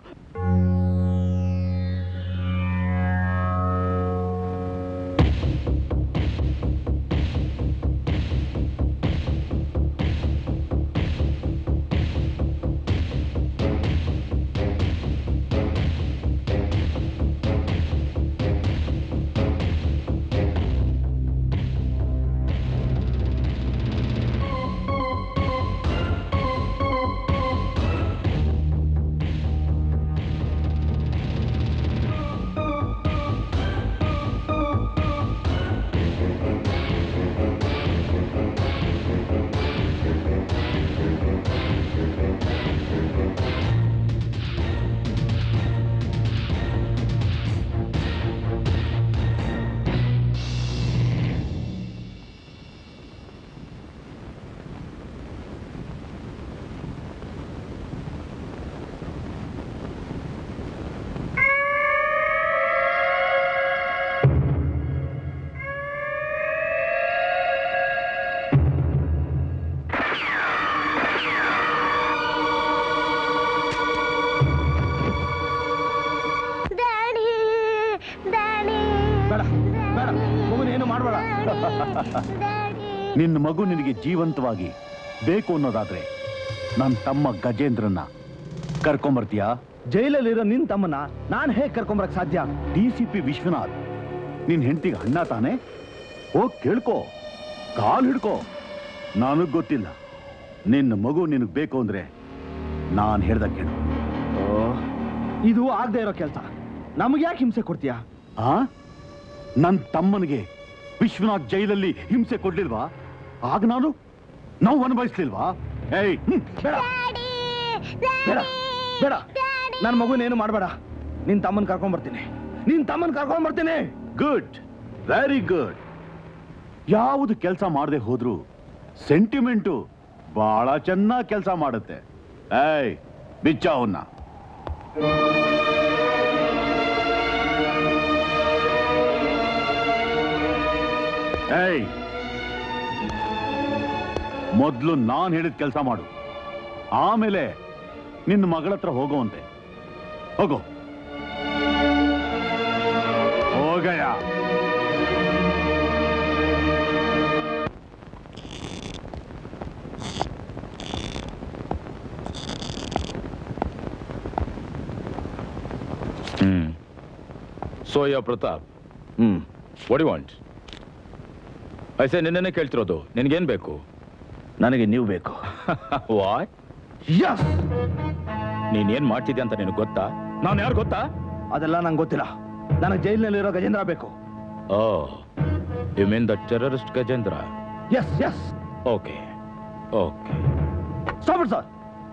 ನಿನ್ನ ಮಗು ನಿನಗೆ ಜೀವಂತವಾಗಿ ಬೇಕು ಅನ್ನೋದಾದ್ರೆ ನನ್ನ ತಮ್ಮ ಗಜೇಂದ್ರನ್ನ ಕರ್ಕೊಂಬರ್ತೀಯಾ ಜೈಲಲ್ಲಿರೋ ನಿನ್ ತಮ್ಮನ ನಾನ್ ಹೇಗ್ ಕರ್ಕೊಂಬರಕ್ ಸಾಧ್ಯ ಡಿ ಸಿ ಪಿ ವಿಶ್ವನಾಥ್ ನಿನ್ ಹೆಂಡತಿಗೆ ಅಣ್ಣ ತಾನೆ ಹೋಗ್ ಕೇಳ್ಕೋ ಕಾಲ್ ಹಿಡ್ಕೋ ನನಗ್ ಗೊತ್ತಿಲ್ಲ ನಿನ್ನ ಮಗು ನಿನಗ್ ಬೇಕು ಅಂದ್ರೆ ನಾನ್ ಹೇಳ್ದ ಕೇಳು ಇದು ಆಗದೆ ಇರೋ ಕೆಲಸ ನಮಗೆ ಯಾಕೆ ಹಿಂಸೆ ಕೊಡ್ತೀಯಾ ಆ ನನ್ ತಮ್ಮನಿಗೆ ವಿಶ್ವನಾಥ್ ಜೈಲಲ್ಲಿ ಹಿಂಸೆ ಕೊಡ್ಲಿಲ್ವಾ ಆಗ ನಾನು ನಾವು ಅನುಭವಿಸ್ಲಿಲ್ವಾ ಏಯ್ ಹ್ಮ್, ಬೇಡ ಬೇಡ ಬೇಡ ನನ್ನ ಮಗುನೇನು ಮಾಡಬೇಡ ನಿನ್ ತಮ್ಮನ್ ಕರ್ಕೊಂಡ್ ಬರ್ತೀನಿ ನಿನ್ ತಮ್ಮನ್ ಕರ್ಕೊಂಡ್ ಬರ್ತೀನಿ ಗುಡ್ ವೆರಿ ಗುಡ್ ಯಾವುದು ಕೆಲಸ ಮಾಡದೆ ಹೋದ್ರು ಸೆಂಟಿಮೆಂಟು ಬಹಳ ಚೆನ್ನಾಗಿ ಕೆಲಸ ಮಾಡುತ್ತೆ ಏಯ್ ಬಿಚ್ಚ ಅವನ್ನ ಏಯ್ ಮೊದಲು ನಾನು ಹೇಳಿದ ಕೆಲಸ ಮಾಡು ಆಮೇಲೆ ನಿನ್ನ ಮಗಳ ಹತ್ರ ಹೋಗುವಂತೆ ಹೋಗೋ ಹೋಗಯ್ಯ ಹ್ಮ್ ಸೋಯಾ ಪ್ರತಾಪ್ ಹ್ಮ್ ವಾಟ್ ವಾಂಟ್ ಐಸೆ ನಿನ್ನೆ ಕೇಳ್ತಿರೋದು ನಿನ್ಗೇನ್ ಬೇಕು ನನಗೆ ನೀವು ಬೇಕು ವಾಟ್ ನೀನ್ ಏನ್ ಮಾಡ್ತಿದ್ದೆ ಅಂತ ನಿನಗೆ ಗೊತ್ತಾ ನಾನು ಯಾರು ಗೊತ್ತಾ ಅದೆಲ್ಲ ನಂಗೆ ಗೊತ್ತಿಲ್ಲ ನನಗೆ ಜೈಲಿನಲ್ಲಿರೋ ಗಜೇಂದ್ರ ಬೇಕು oh you mean the terrorist Gajendra yes yes okay okay stop sir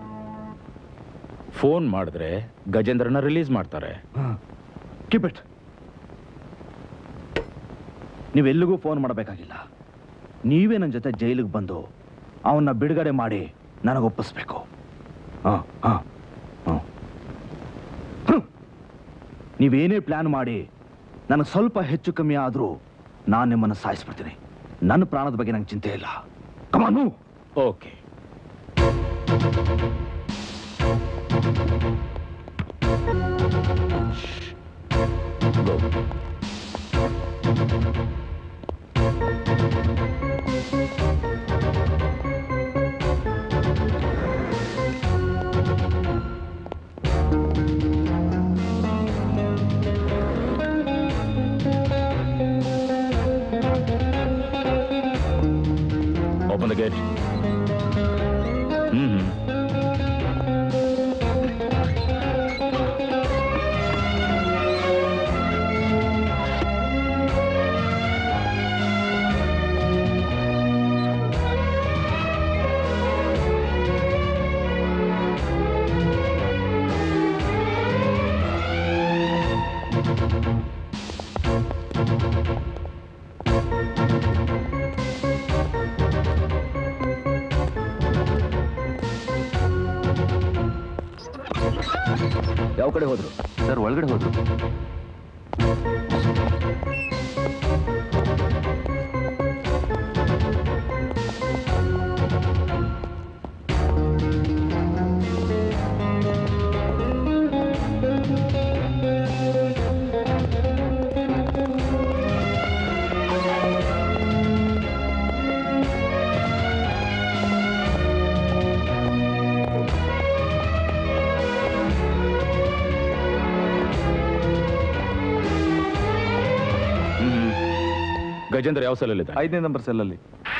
phone ಮಾಡಿದ್ರೆ ಗಜೇಂದ್ರನ ರಿಲೀಸ್ ಮಾಡ್ತಾರೆ ಕೀಪ್ ಇಟ್ ನೀವೆಲ್ಲಿಗೂ ಫೋನ್ ಮಾಡಬೇಕಾಗಿಲ್ಲ ನೀವೇ ನನ್ನ ಜೊತೆ ಜೈಲಿಗೆ ಬಂದು ಅವನ್ನ ಬಿಡುಗಡೆ ಮಾಡಿ ನನಗೆ ಒಪ್ಪಿಸ್ಬೇಕು ಹಾಂ ಹಾಂ ಹಾಂ ನೀವೇನೇ ಪ್ಲಾನ್ ಮಾಡಿ ನನಗೆ ಸ್ವಲ್ಪ ಹೆಚ್ಚು ಕಮ್ಮಿ ಆದರೂ ನಾನು ನಿಮ್ಮನ್ನು ಸಾಯಿಸ್ಬಿಡ್ತೀನಿ ನನ್ನ ಪ್ರಾಣದ ಬಗ್ಗೆ ನಂಗೆ ಚಿಂತೆ ಇಲ್ಲ come on okay open the gate hmm ಯಾವ ಕಡೆ ಹೋದ್ರು ಸರ್ ಒಳಗಡೆ ಹೋದ್ರು ಹ್ಮ್ ಗಜೇಂದ್ರ ಯಾವ ಸೆಲ್ಲಲ್ಲಿದೆ ಐದನೇ ನಂಬರ್ ಸೆಲ್ಲಲ್ಲಿ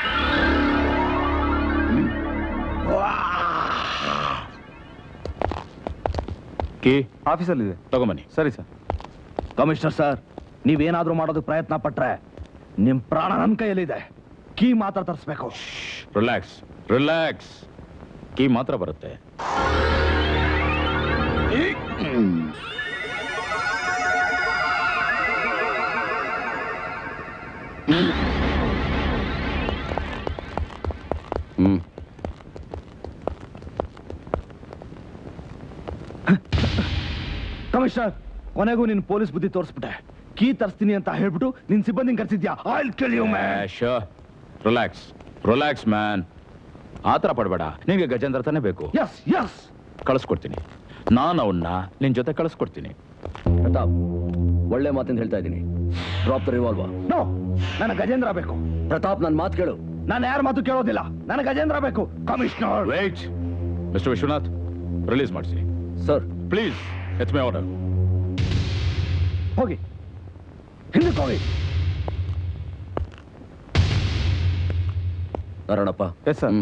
ಕೀ ಆಫೀಸಲ್ಲಿದೆ ತಗೊಂಬನ್ನಿ ಸರಿ ಸರ್ ಕಮಿಷನರ್ ಸರ್ ನೀವೇನಾದ್ರೂ ಮಾಡೋದಕ್ಕೆ ಪ್ರಯತ್ನ ಪಟ್ರೆ ನಿಮ್ ಪ್ರಾಣ ನನ್ನ ಕೈಯಲ್ಲಿದೆ ಕೀ ಮಾತ್ರ ತರಿಸ್ಬೇಕು ರಿಲ್ಯಾಕ್ಸ್ ರಿಲ್ಯಾಕ್ಸ್ ಕೀ ಮಾತ್ರ ಬರುತ್ತೆ ಹ್ಮ್ ಕಮಿಷನರ್ ಕೊನೆಗೂ ನಿನ್ ಪೊಲೀಸ್ ಬುದ್ಧಿ ತೋರಿಸ್ಬಿಟ್ಟೆ ಕೀ ತರಿಸ್ತೀನಿ ಅಂತ ಹೇಳ್ಬಿಟ್ಟು ನಿನ್ ಸಿಬ್ಬಂದಿ ಕರ್ಸಿದ್ಯಾ ಆಯಿಲ್ ಕೇಳಿಯೋ ರಿಲ್ಯಾಕ್ಸ್ ರಿಲ್ಯಾಕ್ಸ್ ಮ್ಯಾನ್ ಆ ಥರ ಪಡಬೇಡ ನಿನಗೆ ಗಜೇಂದ್ರ ತಾನೇ ಬೇಕು ಎಸ್ ಎಸ್ ಕಳಿಸ್ಕೊಡ್ತೀನಿ ನಾನು ಅವನ್ನ ನಿನ್ ಜೊತೆ ಕಳಿಸ್ಕೊಡ್ತೀನಿ ಪ್ರತಾಪ್ ಒಳ್ಳೆ ಮಾತಿಂದ ಹೇಳ್ತಾ ಇದ್ದೀನಿ ಡ್ರಾಪ್ ದ ರಿವಾಲ್ವ ನೋ ನನಗೆ ಗಜೇಂದ್ರ ಬೇಕು ಪ್ರತಾಪ್ ನನ್ನ ಮಾತು ಕೇಳು ನಾನು ಯಾರ ಮಾತು ಕೇಳೋದಿಲ್ಲ ನನಗೆ ಗಜೇಂದ್ರ ಬೇಕು commissioner wait mister Vishwanath release ಮಾಡಿಸಿ sir please it's my order ಹೋಗಿ ಹಿಂದಕ್ಕೆ ಹೋಗಿ Narayanappa yes sir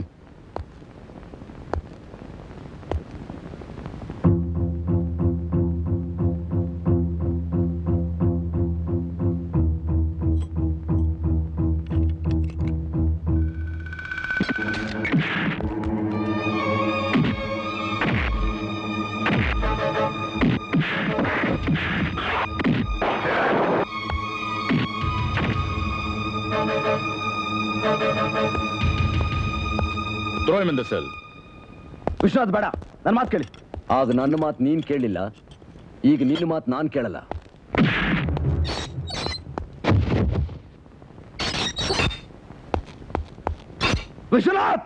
throw him in the cell Vishwanath ಬೇಡ ನನ್ನ ಮಾತು ಕೇಳಿ ಆಗ ನನ್ನ ಮಾತು ನೀನ್ ಕೇಳಿಲ್ಲ ಈಗ ನಿನ್ನ ಮಾತು ನಾನ್ ಕೇಳಲ್ಲ ವಿಶ್ವನಾಥ್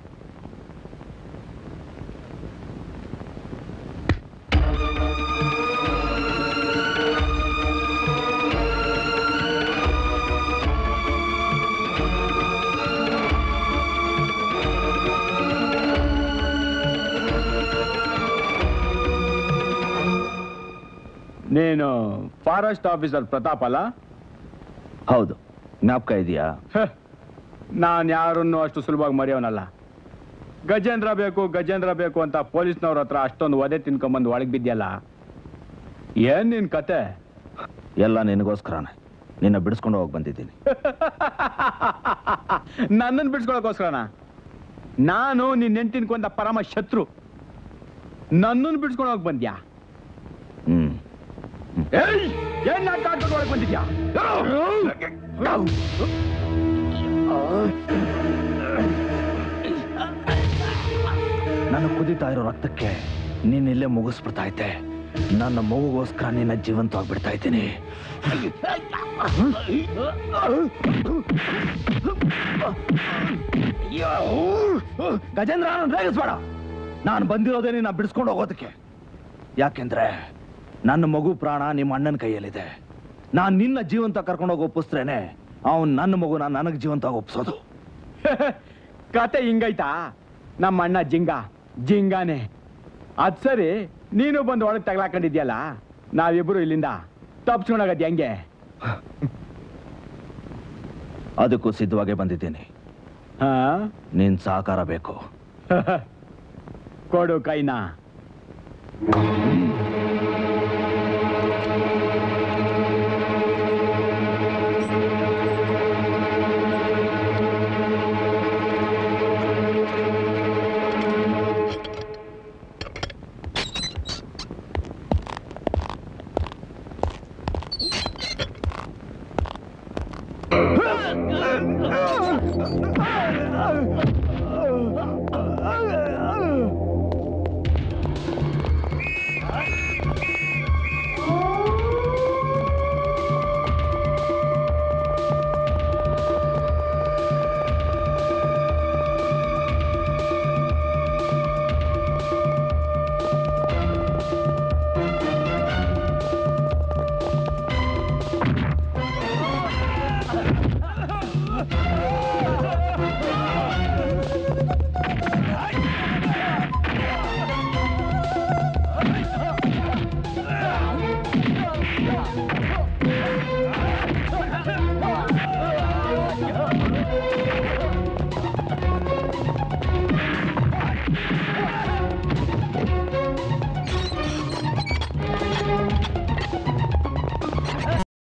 ನೀನು ಫಾರೆಸ್ಟ್ ಆಫೀಸರ್ ಪ್ರತಾಪ್ ಅಲ್ಲ ಹೌದು ಜ್ಞಾಪಕ ಇದೆಯಾ ನಾನು ಯಾರನ್ನು ಅಷ್ಟು ಸುಲಭವಾಗಿ ಮರೆಯೋನಲ್ಲ ಗಜೇಂದ್ರ ಬೇಕು ಗಜೇಂದ್ರ ಬೇಕು ಅಂತ ಪೊಲೀಸ್ನವ್ರ ಹತ್ರ ಅಷ್ಟೊಂದು ಒದೆ ತಿನ್ಕೊಂಬಂದು ಒಳಗೆ ಬಿದ್ಯಲ್ಲ ಏನ್ ನಿನ್ ಕತೆ ಎಲ್ಲ ನಿನಗೋಸ್ಕರನೇ ನಿನ್ನ ಬಿಡಿಸ್ಕೊಂಡು ಹೋಗಿ ಬಂದಿದ್ದೀನಿ ನನ್ನನ್ನು ಬಿಡ್ಸ್ಕೊಳಕೋಸ್ಕರನ ನಾನು ನಿನ್ನ ನೆಂಟಿನ ಕೊಂದ ಪರಮ ಶತ್ರು ನನ್ನನ್ನು ಬಿಡ್ಸ್ಕೊಂಡು ಹೋಗಿ ಬಂದ್ಯಾ ಹ್ಮ್ ಏಯ್ ಏನ್ ನಾಟಕ ಆಡ್ಕೊಂಡು ಒಳಗೆ ಬಂದಿದ್ಯಾ ನನ್ನ ಕುದಿತಾ ಇರೋ ರಕ್ತಕ್ಕೆ ನೀನ್ ಇಲ್ಲೇ ಮುಗಿಸ್ಬಿಡ್ತಾ ಐತೆ ನನ್ನ ಮಗುಗೋಸ್ಕರ ನಿನ್ನ ಜೀವಂತವಾಗಿ ಬಿಡ್ತಾ ಇದ್ದೀನಿ ಗಜೇಂದ್ರ ನಾನು ರೇಗಿಸ್ಬೇಡ ನಾನು ಬಂದಿರೋದೇ ನಿನ್ನ ಬಿಡಿಸ್ಕೊಂಡು ಹೋಗೋದಕ್ಕೆ ಯಾಕೆಂದ್ರೆ ನನ್ನ ಮಗು ಪ್ರಾಣ ನಿಮ್ಮ ಅಣ್ಣನ ಕೈಯಲ್ಲಿದೆ ನಾನು ನಿನ್ನ ಜೀವಂತ ಕರ್ಕೊಂಡೋಗಿ ಒಪ್ಪಿಸ್ತ್ರೇನೆ ಅವನು ನನ್ನ ಮಗುನ ನನಗೆ ಜೀವಂತವಾಗಿ ಒಪ್ಸೋದು ಕತೆ ಹಿಂಗೈತಾ ನಮ್ಮ ಅಣ್ಣ ಜಿಂಗ ಜಿಂಗಾನೆ ಅದ್ ಸರಿ ನೀನು ಬಂದು ಒಳಗೆ ತಗ್ಲಾಕೊಂಡಿದ್ಯಲ್ಲ ನಾವಿಬ್ರು ಇಲ್ಲಿಂದ ತಪ್ಸ್ಕೊಂಡೋಗದ್ ಹೆಂಗೆ ಅದಕ್ಕೂ ಸಿದ್ಧವಾಗೇ ಬಂದಿದ್ದೀನಿ ಹಾ ನೀನ್ ಸಹಕಾರ ಬೇಕು ಕೊಡು ಕೈನಾ